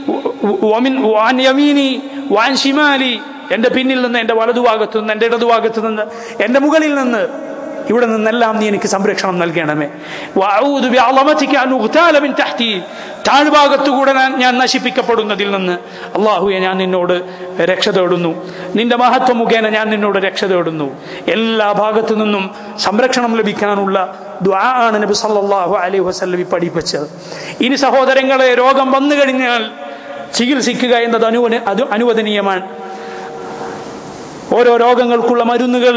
ഒമിൻ വാൻ യമീനി വാൻ ഷിമാലി എൻ്റെ പിന്നിൽ നിന്ന് എൻ്റെ വലതുഭാഗത്തു നിന്ന് എൻ്റെ ഇടതുഭാഗത്തു നിന്ന് എൻ്റെ മുകളിൽ നിന്ന് ഇവിടെ നിന്നെല്ലാം നീ എനിക്ക് സംരക്ഷണം നൽകണമേ വഅഊദു ബിഅളമതിക അൻ ഉഗ്താല മിൻ തഹ്തി താഴ്ഭാഗത്തുകൂടെ ഞാൻ- ഞാൻ നശിപ്പിക്കപ്പെടുന്നതിൽ നിന്ന് അള്ളാഹുയെ ഞാൻ നിന്നോട് രക്ഷ തേടുന്നു നിന്റെ മഹത്വം മുഖേന ഞാൻ നിന്നോട് രക്ഷ തേടുന്നു എല്ലാ ഭാഗത്തു നിന്നും സംരക്ഷണം ലഭിക്കാനുള്ള ദ്വാ ആണ് നബി സല്ലല്ലാഹു അലൈഹി വസല്ലം പഠിപ്പിച്ചത് ഇനി സഹോദരങ്ങളെ രോഗം വന്നു കഴിഞ്ഞാൽ ചികിത്സിക്കുക എന്നത് അനുവന അത് അനുവദനീയമാണ് ഓരോ രോഗങ്ങൾക്കുള്ള മരുന്നുകൾ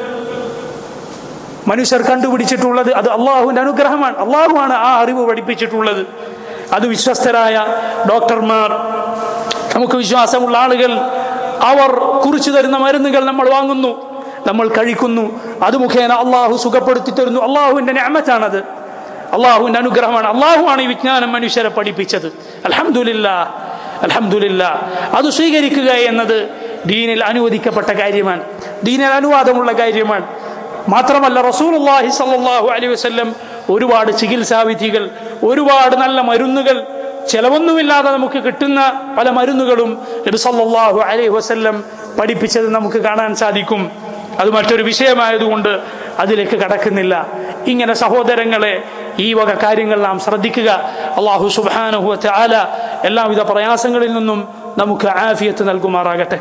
മനുഷ്യർ കണ്ടുപിടിച്ചിട്ടുള്ളത് അത് അള്ളാഹുവിന്റെ അനുഗ്രഹമാണ് അള്ളാഹുവാണ് ആ അറിവ് പഠിപ്പിച്ചിട്ടുള്ളത് അത് വിശ്വസ്തരായ ഡോക്ടർമാർ നമുക്ക് വിശ്വാസമുള്ള ആളുകൾ അവർ കുറിച്ചു തരുന്ന മരുന്നുകൾ നമ്മൾ വാങ്ങുന്നു നമ്മൾ കഴിക്കുന്നു അത് മുഖേന അള്ളാഹു സുഖപ്പെടുത്തി തരുന്നു അള്ളാഹുവിന്റെ ഞാമത്താണത് അള്ളാഹുവിന്റെ അനുഗ്രഹമാണ് അള്ളാഹുവാണ് ഈ വിജ്ഞാനം മനുഷ്യരെ പഠിപ്പിച്ചത് അൽഹംദുലില്ലാ അൽഹംദുലില്ലാ അത് സ്വീകരിക്കുക എന്നത് ദീനിൽ അനുവദിക്കപ്പെട്ട കാര്യമാണ് ദീനിൽ അനുവാദമുള്ള കാര്യമാണ് മാത്രമല്ല റസൂലുള്ളാഹി സ്വല്ലല്ലാഹു അലൈഹി വസല്ലം ഒരുപാട് ചികിത്സാ വിധികൾ ഒരുപാട് നല്ല മരുന്നുകൾ ചെലവൊന്നുമില്ലാതെ നമുക്ക് കിട്ടുന്ന പല മരുന്നുകളും നബി സല്ലല്ലാഹു അലൈഹി വസല്ലം പഠിപ്പിച്ചത് നമുക്ക് കാണാൻ സാധിക്കും അത് മറ്റൊരു വിഷയമായതുകൊണ്ട് അതിലേക്ക് കടക്കുന്നില്ല ഇങ്ങനെ സഹോദരങ്ങളെ ഈ വക കാര്യങ്ങൾ നാം ശ്രദ്ധിക്കുക അള്ളാഹു സുബാനഹു ആല എല്ലാവിധ പ്രയാസങ്ങളിൽ നിന്നും നമുക്ക് ആഫിയത്ത് നൽകുമാറാകട്ടെ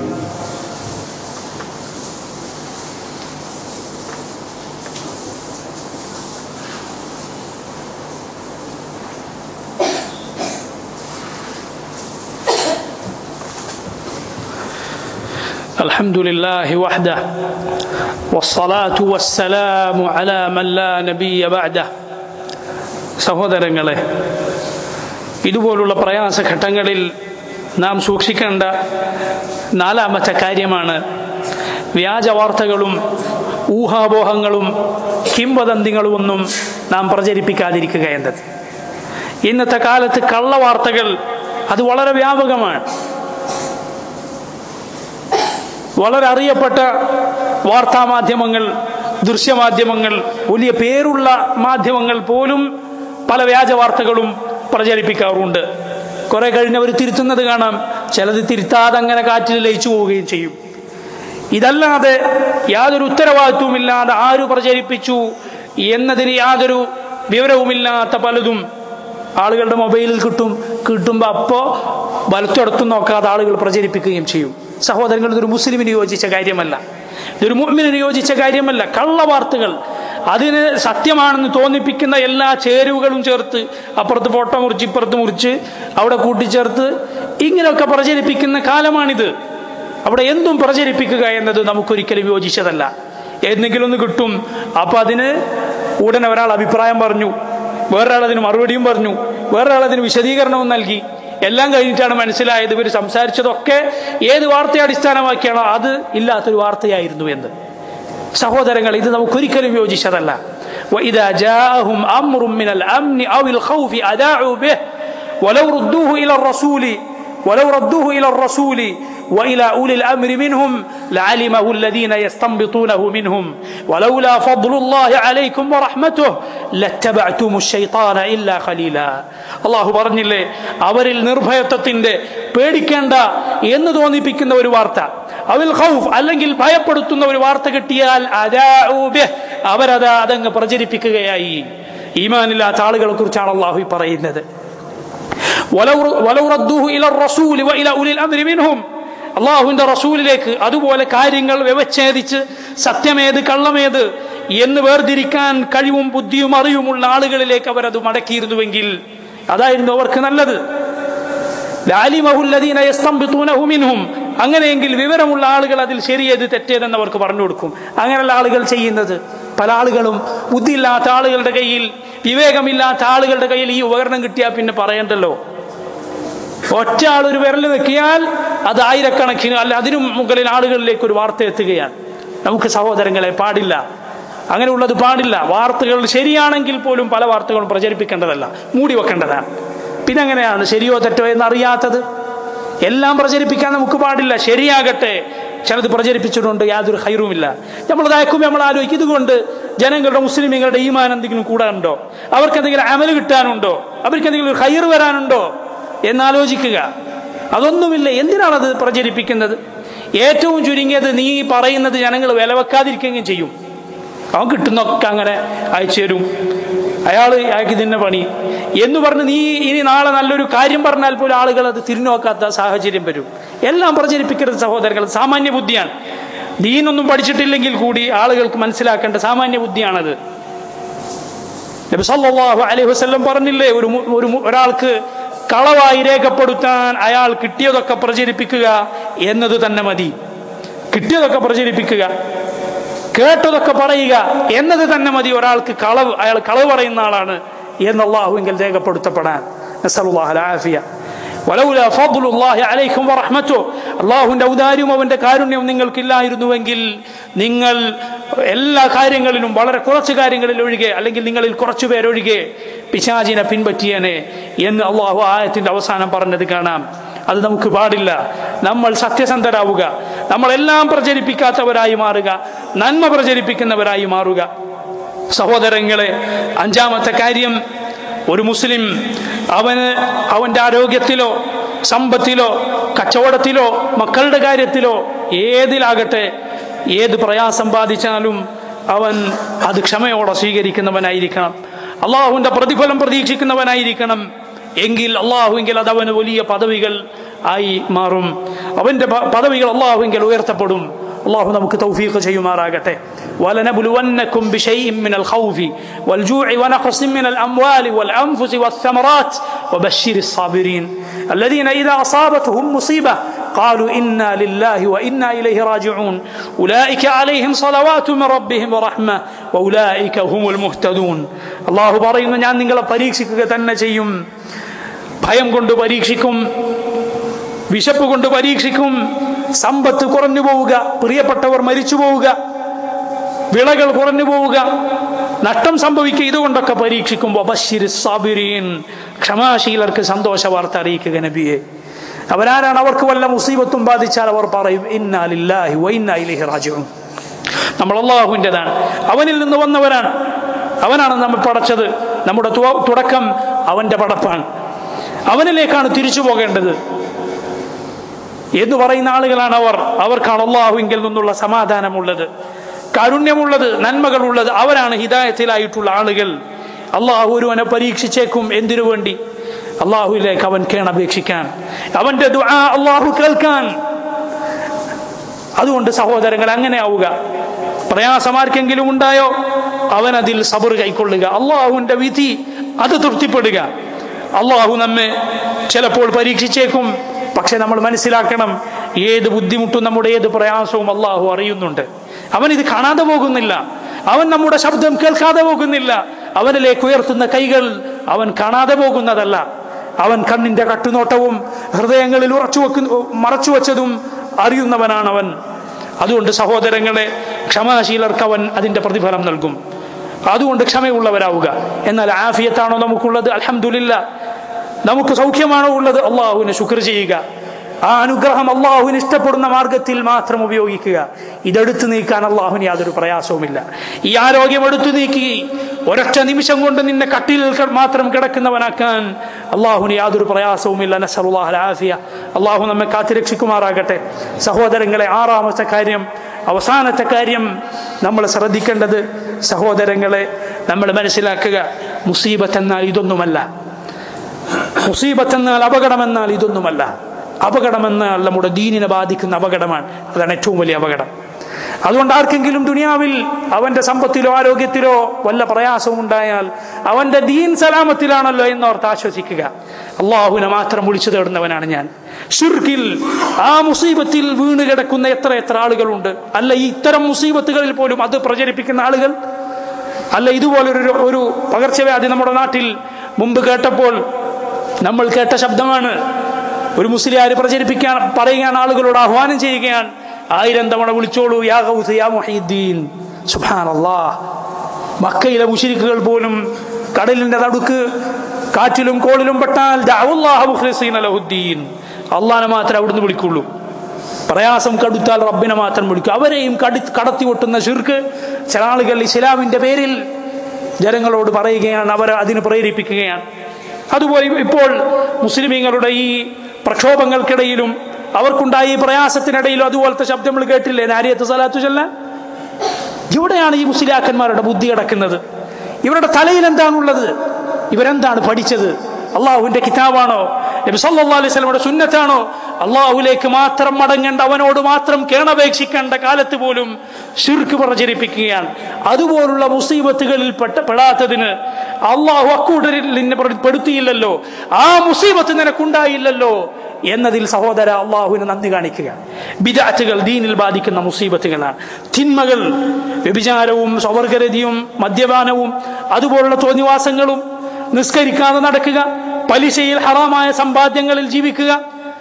الحمد لله وحده والصلاة والسلام على من لا نبي بعده സഹോദരങ്ങളെ ഇതുപോലുള്ള പ്രയാസഘട്ടങ്ങളിൽ നാം സൂക്ഷിക്കേണ്ട നാലാമത്തെ കാര്യമാണ് വ്യാജ വാർത്തകളും ഊഹാപോഹങ്ങളും കിംവദന്തികളും ഒന്നും നാം പ്രചരിപ്പിക്കാതിരിക്കുക എന്നത് ഇന്നത്തെ കാലത്ത് കള്ളവാർത്തകൾ അത് വളരെ വ്യാപകമാണ് വളരെ അറിയപ്പെട്ട വാർത്താമാധ്യമങ്ങൾ ദൃശ്യമാധ്യമങ്ങൾ വലിയ പേരുള്ള മാധ്യമങ്ങൾ പോലും പല വ്യാജ വാർത്തകളും പ്രചരിപ്പിക്കാറുണ്ട് കുറെ കഴിഞ്ഞവർ തിരുത്തുന്നത് കാണാം ചിലത് തിരുത്താതെ അങ്ങനെ കാറ്റിൽ ലയിച്ചു പോവുകയും ചെയ്യും ഇതല്ലാതെ യാതൊരു ഉത്തരവാദിത്വമില്ലാതെ ആര് പ്രചരിപ്പിച്ചു എന്നതിന് യാതൊരു വിവരവുമില്ലാത്ത പലതും ആളുകളുടെ മൊബൈലിൽ കിട്ടും കിട്ടുമ്പോൾ അപ്പോൾ വലത്തോടത്തും നോക്കാതെ ആളുകൾ പ്രചരിപ്പിക്കുകയും ചെയ്യും സഹോദരങ്ങൾ ഇതൊരു മുസ്ലിമിന് യോജിച്ച കാര്യമല്ല ഇതൊരു മുഅ്മിനിന് യോജിച്ച കാര്യമല്ല കള്ളവാർത്തകൾ അതിന് സത്യമാണെന്ന് തോന്നിപ്പിക്കുന്ന എല്ലാ ചേരുവകളും ചേർത്ത് അപ്പുറത്ത് ഫോട്ടോ മുറിച്ച് ഇപ്പുറത്ത് മുറിച്ച് അവിടെ കൂട്ടിച്ചേർത്ത് ഇങ്ങനെയൊക്കെ പ്രചരിപ്പിക്കുന്ന കാലമാണിത് അവിടെ എന്തും പ്രചരിപ്പിക്കുക എന്നത് നമുക്കൊരിക്കലും യോജിച്ചതല്ല എന്തെങ്കിലും ഒന്ന് കിട്ടും അപ്പൊ അതിന് ഉടനെ ഒരാൾ അഭിപ്രായം പറഞ്ഞു വേറൊരാൾ അതിന് മറുപടിയും പറഞ്ഞു വേറൊരാൾ അതിന് വിശദീകരണവും നൽകി എല്ലാം കഴിഞ്ഞിട്ടാണ് മനസ്സിലായത് ഇവർ സംസാരിച്ചതൊക്കെ ഏത് വാർത്തയെ അടിസ്ഥാനമാക്കിയാണോ അത് ഇല്ലാത്തൊരു വാർത്തയായിരുന്നു എന്ന് സഹോദരങ്ങൾ ഇത് നമുക്കൊരിക്കലും യോജിച്ചതല്ല وإذا جاءهم أمر من الأمن أو الخوف أذاعوا به ولو ردوه إلى الرسول ولو ردوه إلى الرسول وإلى أولي الأمر منهم لعلمه الذين يستنبطونه منهم ولولا فضل الله عليكم ورحمته لاتبعتم الشيطان إلا خليلا അള്ളാഹു പറഞ്ഞില്ലേ അവരിൽ നിർഭയത്വത്തിന്റെ പേടിക്കേണ്ട എന്ന് തോന്നിപ്പിക്കുന്ന ഒരു വാർത്ത അവിൽ ഖൗഫ് അല്ലെങ്കിൽ ഭയപ്പെടുത്തുന്ന ഒരു വാർത്ത കിട്ടിയാൽ അവരത് അതങ്ങ് പ്രചരിപ്പിക്കുകയായി ഈമാനില്ലാത്ത ആളുകളെ കുറിച്ചാണ് അള്ളാഹു പറയുന്നത് അള്ളാഹുവിന്റെ റസൂലിലേക്ക് അതുപോലെ കാര്യങ്ങൾ വ്യവച്ഛേദിച്ച് സത്യമേത് കള്ളമേത് എന്ന് വേർതിരിക്കാൻ കഴിവും ബുദ്ധിയും അറിവുമുള്ള ആളുകളിലേക്ക് അവരത് മടക്കിയിരുന്നുവെങ്കിൽ അതായിരുന്നു അവർക്ക് നല്ലത് അങ്ങനെയെങ്കിൽ വിവരമുള്ള ആളുകൾ അതിൽ ശരിയേത് തെറ്റേതെന്ന് അവർക്ക് പറഞ്ഞു കൊടുക്കും അങ്ങനെയുള്ള ആളുകൾ ചെയ്യുന്നത് പല ആളുകളും ബുദ്ധിയില്ലാത്ത ആളുകളുടെ കയ്യിൽ വിവേകമില്ലാത്ത ആളുകളുടെ കയ്യിൽ ഈ ഉപകരണം കിട്ടിയാൽ പിന്നെ പറയണ്ടല്ലോ ഒറ്റ ആൾ ഒരു വിരൽ വെക്കിയാൽ അത് ആയിരക്കണക്കിന് അല്ല അതിനും മുകളിൽ ആളുകളിലേക്ക് ഒരു വാർത്ത എത്തുകയാണ് നമുക്ക് സഹോദരങ്ങളെ പാടില്ല അങ്ങനെയുള്ളത് പാടില്ല വാർത്തകൾ ശരിയാണെങ്കിൽ പോലും പല വാർത്തകളും പ്രചരിപ്പിക്കേണ്ടതല്ല മൂടി വെക്കേണ്ടതാണ് പിന്നെ എങ്ങനെയാണ് ശരിയോ തെറ്റോ എന്നറിയാത്തത് എല്ലാം പ്രചരിപ്പിക്കാൻ നമുക്ക് പാടില്ല ശരിയാകട്ടെ ചിലത് പ്രചരിപ്പിച്ചിട്ടുണ്ട് യാതൊരു ഹൈറുമില്ല നമ്മൾ അയക്കുമ്പോൾ നമ്മൾ ആലോചിക്കും ഇതുകൊണ്ട് ജനങ്ങളുടെ മുസ്ലിമുകളുടെ ഈമാൻ എന്തെങ്കിലും കൂടാനുണ്ടോ അവർക്ക് എന്തെങ്കിലും അമല് കിട്ടാനുണ്ടോ അവർക്ക് എന്തെങ്കിലും ഹൈർ വരാനുണ്ടോ എന്നാലോചിക്കുക അതൊന്നുമില്ല എന്തിനാണത് പ്രചരിപ്പിക്കുന്നത് ഏറ്റവും ചുരുങ്ങിയത് നീ പറയുന്നത് ജനങ്ങൾ വില വെക്കാതിരിക്കുകയും ചെയ്യും അവൻ കിട്ടുന്നൊക്കെ അങ്ങനെ അയച്ചു തരും അയാൾ അയാൾക്ക് ഇതിന്റെ പണി എന്ന് പറഞ്ഞ് നീ ഇനി നാളെ നല്ലൊരു കാര്യം പറഞ്ഞാൽ പോലും ആളുകൾ അത് തിരിഞ്ഞുനോക്കാത്ത സാഹചര്യം വരും എല്ലാം പ്രചരിപ്പിക്കരുത് സഹോദരങ്ങൾ സാമാന്യ ബുദ്ധിയാണ് ദീനൊന്നും പഠിച്ചിട്ടില്ലെങ്കിൽ കൂടി ആളുകൾക്ക് മനസ്സിലാക്കേണ്ട സാമാന്യ ബുദ്ധിയാണത് നബി സല്ലല്ലാഹു അലൈഹി വസല്ലം പറഞ്ഞില്ലേ ഒരു ഒരു ഒരാൾക്ക് കളവായി രേഖപ്പെടുത്താൻ അയാൾ കിട്ടിയതൊക്കെ പ്രചരിപ്പിക്കുക എന്നത് തന്നെ മതി കിട്ടിയതൊക്കെ പ്രചരിപ്പിക്കുക കേട്ടതൊക്കെ പറയുക എന്നത് തന്നെ മതി ഒരാൾക്ക് കളവ് അയാൾ കളവ് പറയുന്ന ആളാണ് എന്ന് അള്ളാഹുവിൽ രേഖപ്പെടുത്തപ്പെടാൻ നസലുല്ലാഹുലാഫിയ വലൗല ഫദ്ലുല്ലാഹി അലൈക്കും വറഹ്മത്തു അള്ളാഹുവിന്റെ ഔദാര്യവും അവന്റെ കാരുണ്യവും നിങ്ങൾക്കില്ലായിരുന്നുവെങ്കിൽ നിങ്ങൾ എല്ലാ കാര്യങ്ങളിലും വളരെ കുറച്ച് കാര്യങ്ങളിൽ ഒഴികെ അല്ലെങ്കിൽ നിങ്ങളിൽ കുറച്ചു പേരൊഴികെ പിശാചിനെ പിൻപറ്റിയനെ എന്ന് അള്ളാഹു ആയത്തിന്റെ അവസാനം പറഞ്ഞത് കാണാം അത് നമുക്ക് പാടില്ല നമ്മൾ സത്യസന്ധരാവുക നമ്മളെല്ലാം പ്രചരിപ്പിക്കാത്തവരായി മാറുക നന്മ പ്രചരിപ്പിക്കുന്നവരായി മാറുക സഹോദരങ്ങളെ അഞ്ചാമത്തെ കാര്യം ഒരു മുസ്ലിം അവന് അവന്റെ ആരോഗ്യത്തിലോ സമ്പത്തിലോ കച്ചവടത്തിലോ മക്കളുടെ കാര്യത്തിലോ ഏതിലാകട്ടെ ഏത് പ്രയാസം ബാധിച്ചാലും അവൻ അത് ക്ഷമയോടെ സ്വീകരിക്കുന്നവനായിരിക്കണം അള്ളാഹുവിന്റെ പ്രതിഫലം പ്രതീക്ഷിക്കുന്നവനായിരിക്കണം എങ്കിൽ അള്ളാഹുവെങ്കിൽ അത് അവന് വലിയ പദവികൾ ആയി മാറും അവന്റെ പ- പദവികൾ അള്ളാഹുവെങ്കിൽ ഉയർത്തപ്പെടും അള്ളാഹു നമുക്ക് തൗഫീഖ് ചെയ്യുമാറാകട്ടെ ولنبلونكم بشيء من الخوف والجوع ونقص من الأموال والأنفس والثمرات وبشر الصابرين الذين إذا أصابتهم مصيبة قالوا إنا لله وإنا إليه راجعون أولئك عليهم صلوات من ربهم ورحمة وأولئك هم المهتدون الله പറയുന്നു ഞാൻ നിങ്ങളെ പരീക്ഷിക്കുക തന്നെ ചെയ്യും ഭയം കൊണ്ട് പരീക്ഷിക്കും വിശപ്പ് കൊണ്ട് പരീക്ഷിക്കും സമ്പത്ത് കുറഞ്ഞു പോവുക പ്രിയപ്പെട്ടവർ മരിച്ചു പോവുക വിളകൾ കുറഞ്ഞു പോവുക നഷ്ടം സംഭവിക്കുക ഇതുകൊണ്ടൊക്കെ പരീക്ഷിക്കുമ്പോൾ ബഷീർ സാബിരീൻ ക്ഷമാശീലർക്ക് സന്തോഷ വാർത്ത അറിയിക്കുക നബിയെ അവരാരാണ് അവർക്ക് വല്ല മുസീബത്തും ബാധിച്ചാൽ അവർ പറയും ഇന്നാലില്ലാഹി വൈന്നായിലേഹി റാജിഉൻ നമ്മൾ അള്ളാഹുവിൻ്റെതാണ് അവനിൽ നിന്ന് വന്നവരാണ് അവനാണ് നമ്മൾ പടച്ചത് നമ്മുടെ തു- തുടക്കം അവന്റെ പടപ്പാണ് അവനിലേക്കാണ് തിരിച്ചു പോകേണ്ടത് എന്ന് പറയുന്ന ആളുകളാണ് അവർ അവർക്കാണ് അള്ളാഹുവിങ്കിൽ നിന്നുള്ള സമാധാനമുള്ളത് കാരുണ്യമുള്ളത് നന്മകളുള്ളത് അവരാണ് ഹിദായത്തിലായിട്ടുള്ള ആളുകൾ അള്ളാഹു ഒരുവനെ പരീക്ഷിച്ചേക്കും എന്തിനു വേണ്ടി അള്ളാഹുവിലേക്ക് അവൻ കേണപേക്ഷിക്കാൻ അവന്റെ ദുആ അള്ളാഹു കേൾക്കാൻ അതുകൊണ്ട് സഹോദരങ്ങൾ അങ്ങനെ ആവുക പ്രയാസമാർക്കെങ്കിലും ഉണ്ടായോ അവൻ അതിൽ സബർ കൈക്കൊള്ളുക അള്ളാഹുവിന്റെ വിധി അത് തൃപ്തിപ്പെടുക അള്ളാഹു നമ്മെ ചിലപ്പോൾ പരീക്ഷിച്ചേക്കും പക്ഷെ നമ്മൾ മനസ്സിലാക്കണം ഏത് ബുദ്ധിമുട്ടും നമ്മുടെ ഏത് പ്രയാസവും അള്ളാഹു അറിയുന്നുണ്ട് അവൻ ഇത് കാണാതെ പോകുന്നില്ല അവൻ നമ്മുടെ ശബ്ദം കേൾക്കാതെ പോകുന്നില്ല അവനിലേക്ക് ഉയർത്തുന്ന കൈകൾ അവൻ കാണാതെ പോകുന്നതല്ല അവൻ കണ്ണിന്റെ കട്ടുനോട്ടവും ഹൃദയങ്ങളിൽ ഉറച്ചു വെക്കുന്ന മറച്ചു വെച്ചതും അറിയുന്നവനാണ് അവൻ അതുകൊണ്ട് സഹോദരങ്ങളെ ക്ഷമാശീലർക്ക് അവൻ അതിന്റെ പ്രതിഫലം നൽകും അതുകൊണ്ട് ക്ഷമയുള്ളവരാവുക എന്നാൽ ആഫിയത്താണോ നമുക്കുള്ളത് അലഹമില്ല നമുക്ക് സൗഖ്യമാണോ ഉള്ളത് അള്ളാഹുവിനെ ശുക്ർ ചെയ്യുക ആ അനുഗ്രഹം അള്ളാഹുവിന് ഇഷ്ടപ്പെടുന്ന മാർഗത്തിൽ മാത്രം ഉപയോഗിക്കുക ഇതെടുത്തു നീക്കാൻ അള്ളാഹുവിന് യാതൊരു പ്രയാസവുമില്ല ഈ ആരോഗ്യം എടുത്തു നീക്കി ഒരൊറ്റ നിമിഷം കൊണ്ട് നിന്നെ കട്ടിൽ മാത്രം കിടക്കുന്നവനാക്കാൻ അള്ളാഹുവിന് യാതൊരു പ്രയാസവുമില്ല നസറുല്ലാഹ് ആഫിയ അള്ളാഹു നമ്മെ കാത്തിരക്ഷിക്കുമാറാകട്ടെ സഹോദരങ്ങളെ ആറാമത്തെ കാര്യം അവസാനത്തെ കാര്യം നമ്മൾ ശ്രദ്ധിക്കേണ്ടത് സഹോദരങ്ങളെ നമ്മൾ മനസ്സിലാക്കുക മുസീബത്ത് എന്നാൽ ഇതൊന്നുമല്ല മുസീബത്ത് എന്നാൽ അപകടമെന്നാൽ ഇതൊന്നുമല്ല അപകടമെന്നാൽ നമ്മുടെ ദീനിനെ ബാധിക്കുന്ന അപകടമാണ് അതാണ് ഏറ്റവും വലിയ അപകടം അതുകൊണ്ട് ആർക്കെങ്കിലും ദുനിയാവിൽ അവന്റെ സമ്പത്തിലോ ആരോഗ്യത്തിലോ വല്ല പ്രയാസവും ഉണ്ടായാൽ അവന്റെ ദീൻ സലാമത്തിലാണല്ലോ എന്നോർത്ത് ആശ്വസിക്കുക അള്ളാഹുവിനെ മാത്രം വിളിച്ചു തേടുന്നവനാണ് ഞാൻ ഷിർക്കിൽ ആ മുസീബത്തിൽ വീണ് കിടക്കുന്ന എത്ര എത്ര ആളുകളുണ്ട് അല്ല ഈ ഇത്തരം മുസീബത്തുകളിൽ പോലും അത് പ്രചരിപ്പിക്കുന്ന ആളുകൾ അല്ല ഇതുപോലൊരു ഒരു പകർച്ചവ്യാധി നമ്മുടെ നാട്ടിൽ മുമ്പ് കേട്ടപ്പോൾ നമ്മൾ കേട്ട ശബ്ദമാണ് ഒരു മുസ്ലിയാർ പ്രചരിപ്പിക്കാൻ പറയുകയാണ് ആളുകളോട് ആഹ്വാനം ചെയ്യുകയാണ് ആയിരം തവണ വിളിച്ചോളൂ യാ ഗൗസ് യാ മുഹീദ്ദീൻ സുബ്ഹാനല്ലാ മക്കയിലെ മുഷിരിക്കുകൾ പോലും കടലിന്റെ നടുക്ക് കാറ്റിലും കോളിലും പെട്ടാൽ ദഅവുല്ലാഹ മുഖ്ലിസീന ലഹുദ്ദീൻ അള്ളാനെ മാത്രമേ അവിടുന്ന് വിളിക്കുള്ളൂ പ്രയാസം കടുത്താൽ റബ്ബിനെ മാത്രം വിളിക്കും അവരെയും കടി കടത്തി ഒട്ടുന്ന ഷിർക്ക് ചില ആളുകൾ ഇസ്ലാമിന്റെ പേരിൽ ജനങ്ങളോട് പറയുകയാണ് അവരെ അതിന് പ്രേരിപ്പിക്കുകയാണ് അതുപോലെ ഇപ്പോൾ മുസ്ലിമീങ്ങളുടെ ഈ പ്രക്ഷോഭങ്ങൾക്കിടയിലും അവർക്കുണ്ടായ ഈ പ്രയാസത്തിനിടയിലും അതുപോലത്തെ ശബ്ദം നമ്മൾ കേട്ടില്ലേ നാരിയത്ത് സലാത്തു ചെല്ലാൻ ഇവിടെയാണ് ഈ മുസ്ലിയാക്കന്മാരുടെ ബുദ്ധി കിടക്കുന്നത് ഇവരുടെ തലയിൽ എന്താണുള്ളത് ഇവരെന്താണ് പഠിച്ചത് അള്ളാഹുവിന്റെ കിതാബാണോ നബി സല്ലല്ലാഹു അലൈഹി വസല്ലമയുടെ സുന്നത്താണോ അള്ളാഹുലേക്ക് മാത്രം മടങ്ങേണ്ട അവനോട് മാത്രം കേണപേക്ഷിക്കേണ്ട കാലത്ത് പോലും ഷിർക്ക് പ്രചരിപ്പിക്കുകയാണ് അതുപോലുള്ള മുസീബത്തുകളിൽ പെട്ട പെടാത്തതിന് അള്ളാഹു അക്കൂട്ടരിൽ നിന്നെ പെടുത്തിയില്ലല്ലോ ആ മുസീബത്ത് നിനക്കുണ്ടായില്ലല്ലോ എന്നതിൽ സഹോദര അള്ളാഹുവിന് നന്ദി കാണിക്കുക ബിജാറ്റുകൾ ദീനിൽ ബാധിക്കുന്ന മുസീബത്തുകളാണ് തിന്മകൾ വ്യഭിചാരവും സ്വവർഗരതിയും മദ്യപാനവും അതുപോലുള്ള തോന്നിവാസങ്ങളും നിസ്കരിക്കാതെ നടക്കുക പലിശയിൽ ഹറാമായ സമ്പാദ്യങ്ങളിൽ ജീവിക്കുക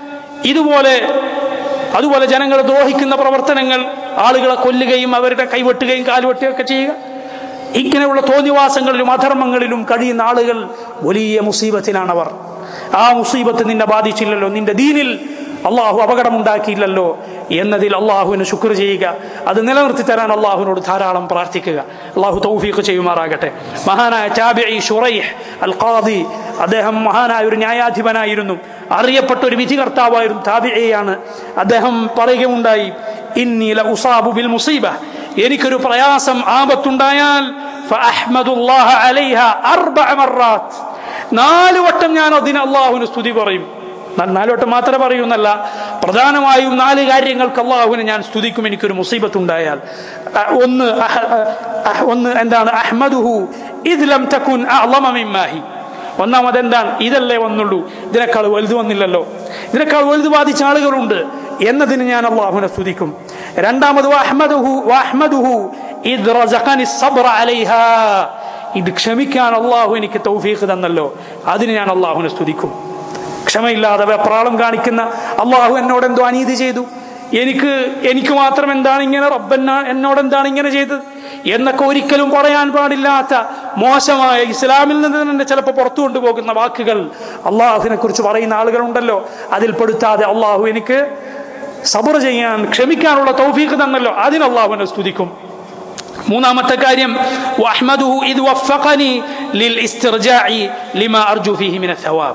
ഇതുപോലെ അതുപോലെ ജനങ്ങളെ ദ്രോഹിക്കുന്ന പ്രവർത്തനങ്ങൾ ആളുകളെ കൊല്ലുകയും അവരുടെ കൈവെട്ടുകയും കാലുവെട്ടുകയും ഒക്കെ ചെയ്യുക ഇങ്ങനെയുള്ള തോന്നിവാസങ്ങളിലും അധർമ്മങ്ങളിലും കഴിയുന്ന ആളുകൾ വലിയ മുസീബത്തിലാണവർ ആ മുസീബത്ത് നിന്നെ ബാധിച്ചില്ലല്ലോ നിന്റെ ദീനിൽ അള്ളാഹു അപകടമുണ്ടാക്കിയില്ലല്ലോ എന്നതിൽ അള്ളാഹുവിന് ശുക്ർ ചെയ്യുക അത് നിലനിർത്തി തരാൻ അള്ളാഹുവിനോട് ധാരാളം പ്രാർത്ഥിക്കുക അള്ളാഹു തൗഫീഖ് ചെയ്യുമാറാകട്ടെ മഹാനായ ചാബിഇ ഷുറൈഹ് അൽ ഖാദി അദ്ദേഹം മഹാനായ ഒരു ന്യായാധിപനായിരുന്നു അറിയപ്പെട്ട ഒരു വിധികർത്താവായിരുന്നു താബിഅയാണ് അദ്ദേഹം പറയുകയുണ്ടായി ഇന്നീല ഉസാബു ബിൽ മുസീബ എനിക്കൊരു പ്രയാസം ആപത്തുണ്ടായാൽ ഫഅഹ്മദുല്ലാഹ അലൈഹ അർബഅ മർറാത്ത് നാല് വട്ടം ഞാൻ അതിന് അള്ളാഹുവിന് സ്തുതി പറയും നാല് വട്ടം മാത്രമേ പറയൂ എന്നല്ല പ്രധാനമായും നാല് കാര്യങ്ങൾക്ക് അള്ളാഹുവിനെ ഞാൻ സ്തുതിക്കും എനിക്കൊരു മുസീബത്ത് ഉണ്ടായാൽ ഒന്ന് ഒന്ന് എന്താണ് അഹ്മദുഹു ഇതിലം തക്കുൻ അളമമിമാഹി ഒന്നാമത് എന്താണ് ഇതല്ലേ വന്നുള്ളൂ ഇതിനേക്കാൾ വലുത് വന്നില്ലല്ലോ ഇതിനേക്കാൾ വലുത് ബാധിച്ച ആളുകളുണ്ട് എന്നതിന് ഞാൻ അള്ളാഹുവിനെ സ്തുതിക്കും രണ്ടാമത് വഅഹ്മദുഹു വഅഹ്മദുഹു ഇദ് റസഖനി സബ്റ അലൈഹാ ഇത് ക്ഷമിക്കാൻ അള്ളാഹു എനിക്ക് തൗഫീഖ് തന്നല്ലോ അതിന് ഞാൻ അള്ളാഹുവിനെ സ്തുതിക്കും ക്ഷമയില്ലാതെ വെപ്രാളം കാണിക്കുന്ന അള്ളാഹു എന്നോട് എന്തോ അനീതി ചെയ്തു എനിക്ക് എനിക്ക് മാത്രം എന്താണ് ഇങ്ങനെ റബ്ബന്ന എന്നോട് എന്താണ് ഇങ്ങനെ ചെയ്തത് എന്നൊക്കെ ഒരിക്കലും പറയാൻ പാടില്ലാത്ത മോശമായ ഇസ്ലാമിൽ നിന്ന് തന്നെ ചിലപ്പോൾ പുറത്തു കൊണ്ടുപോകുന്ന വാക്കുകൾ അള്ളാഹുവിനെ കുറിച്ച് പറയുന്ന ആളുകളുണ്ടല്ലോ അതിൽ പെടുത്താതെ അള്ളാഹു എനിക്ക് സബർ ചെയ്യാൻ ക്ഷമിക്കാനുള്ള തൗഫീഖ് തന്നല്ലോ അതിന് അള്ളാഹുവിനെ സ്തുതിക്കും മൂന്നാമത്തെ കാര്യം വഅഹ്മദുഹു ഇദ് വഫഖനി ലിൽ ഇസ്തിർജാഇ ലിമാ അർജു ഫീഹി മിന സവാബ്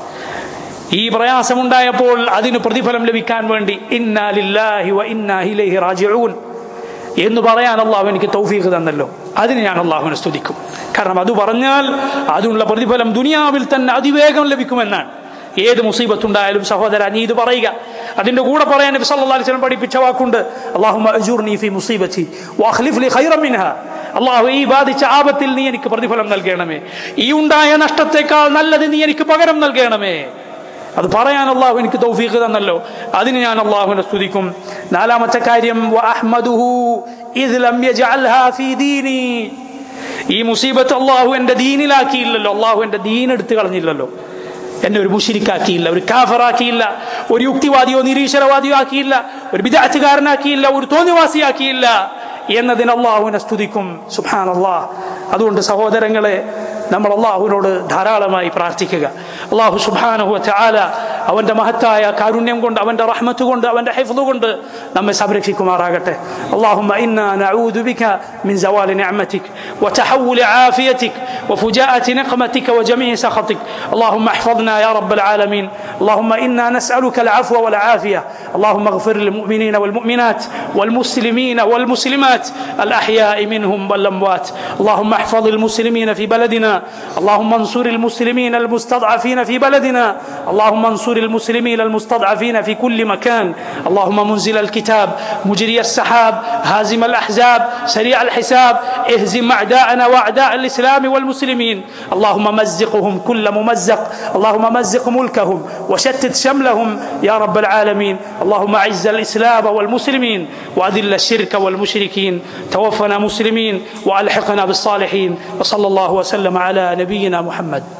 ഈ പ്രയാസമുണ്ടായപ്പോൾ അതിന് പ്രതിഫലം ലഭിക്കാൻ വേണ്ടി ഇന്നാ ലില്ലാഹി വ ഇന്നാ ഇലൈഹി റാജിഊൻ എന്ന് പറയാൻ അള്ളാഹു എനിക്ക് തൗഫീഖ് തന്നല്ലോ അതിന് ഞാൻ അള്ളാഹുവിനെ സ്തുതിക്കും കാരണം അത് പറഞ്ഞാൽ അതിനുള്ള പ്രതിഫലം ദുനിയാവിൽ തന്നെ അതിവേഗം ലഭിക്കുമെന്നാണ് ഏത് മുസീബത്തുണ്ടായാലും സഹോദര നീ ഇത് പറയുക അതിന്റെ കൂടെ പറയാൻ നബി സല്ലല്ലാഹു അലൈഹി വസല്ലം പഠിപ്പിച്ച വാക്കുണ്ട് അല്ലാഹുമ്മ അജൂർനി ഫീ മുസീബത്തി വഅഖ്ലിഫ് ലി ഖൈറൻ മിൻഹാ അള്ളാഹു ഈ ബാധിച്ച ആപത്തിൽ നീ എനിക്ക് പ്രതിഫലം നൽകണമേ ഈ ഉണ്ടായ നഷ്ടത്തെക്കാൾ നല്ലത് നീ എനിക്ക് പകരം നൽകണമേ അത് പറയാൻ അള്ളാഹു എനിക്ക് തൗഫീഖ് തന്നല്ലോ അതിന് ഞാൻ അള്ളാഹുവിനെ സ്തുതിക്കും നാലാമത്തെ കാര്യം വഅഹ്മദുഹു ഇദ് ലം യജഅൽഹാ ഫീ ദീനി ഈ മുസീബത്ത് അള്ളാഹു എന്റെ ദീനിലാക്കിയില്ലല്ലോ അള്ളാഹു എന്റെ ദീൻ എടുത്തു കളഞ്ഞില്ലല്ലോ എന്നെ ഒരു മുഷിരിക്കാക്കിയില്ല ഒരു കാഫറാക്കിയില്ല ഒരു യുക്തിവാദിയോ നിരീശ്വരവാദിയോ ആക്കിയില്ല ഒരു വിദാറ്റുകാരനാക്കിയില്ല ഒരു തോന്നിവാസിയാക്കിയില്ല എന്നതിന് അള്ളാഹുവിനെ സ്തുതിക്കും സുഹാൻ അള്ളാഹ് അതുകൊണ്ട് സഹോദരങ്ങളെ നമ്മൾ അള്ളാഹുവിനോട് ധാരാളമായി പ്രാർത്ഥിക്കുക അള്ളാഹു സുബാനഹു ചാല അവന്റെ മഹത്തായ കാരുണ്യം കൊണ്ട് അവന്റെ റഹ്മത്ത് കൊണ്ട് അവന്റെ ഹൈഫ്ള് കൊണ്ട് നമ്മെ സംരക്ഷിക്കുമാറാകട്ടെ اللهم إنا نعوذ بك من زوال نعمتك وتحول عافيتك وفجاءة نقمتك وجميع سخطك اللهم احفظنا يا رب العالمين اللهم إنا نسألك العفو والعافية اللهم اغفر للمؤمنين والمؤمنات والمسلمين والمسلمات الأحياء منهم والأموات اللهم احفظ المسلمين في بلدنا اللهم انصر المسلمين المستضعفين في بلدنا اللهم انصر المسلمين المستضعفين في كل مكان اللهم منزل الكتاب مجري السحاب هازم الأحزاب سريع الحساب اهزم أعداءنا وأعداء الإسلام والمسلمين اللهم مزقهم كل ممزق اللهم مزق ملكهم وشتت شملهم يا رب العالمين اللهم أعز الإسلام والمسلمين وأذل الشرك والمشركين توفنا مسلمين وألحقنا بالصالحين وصلى الله وسلم على نبينا محمد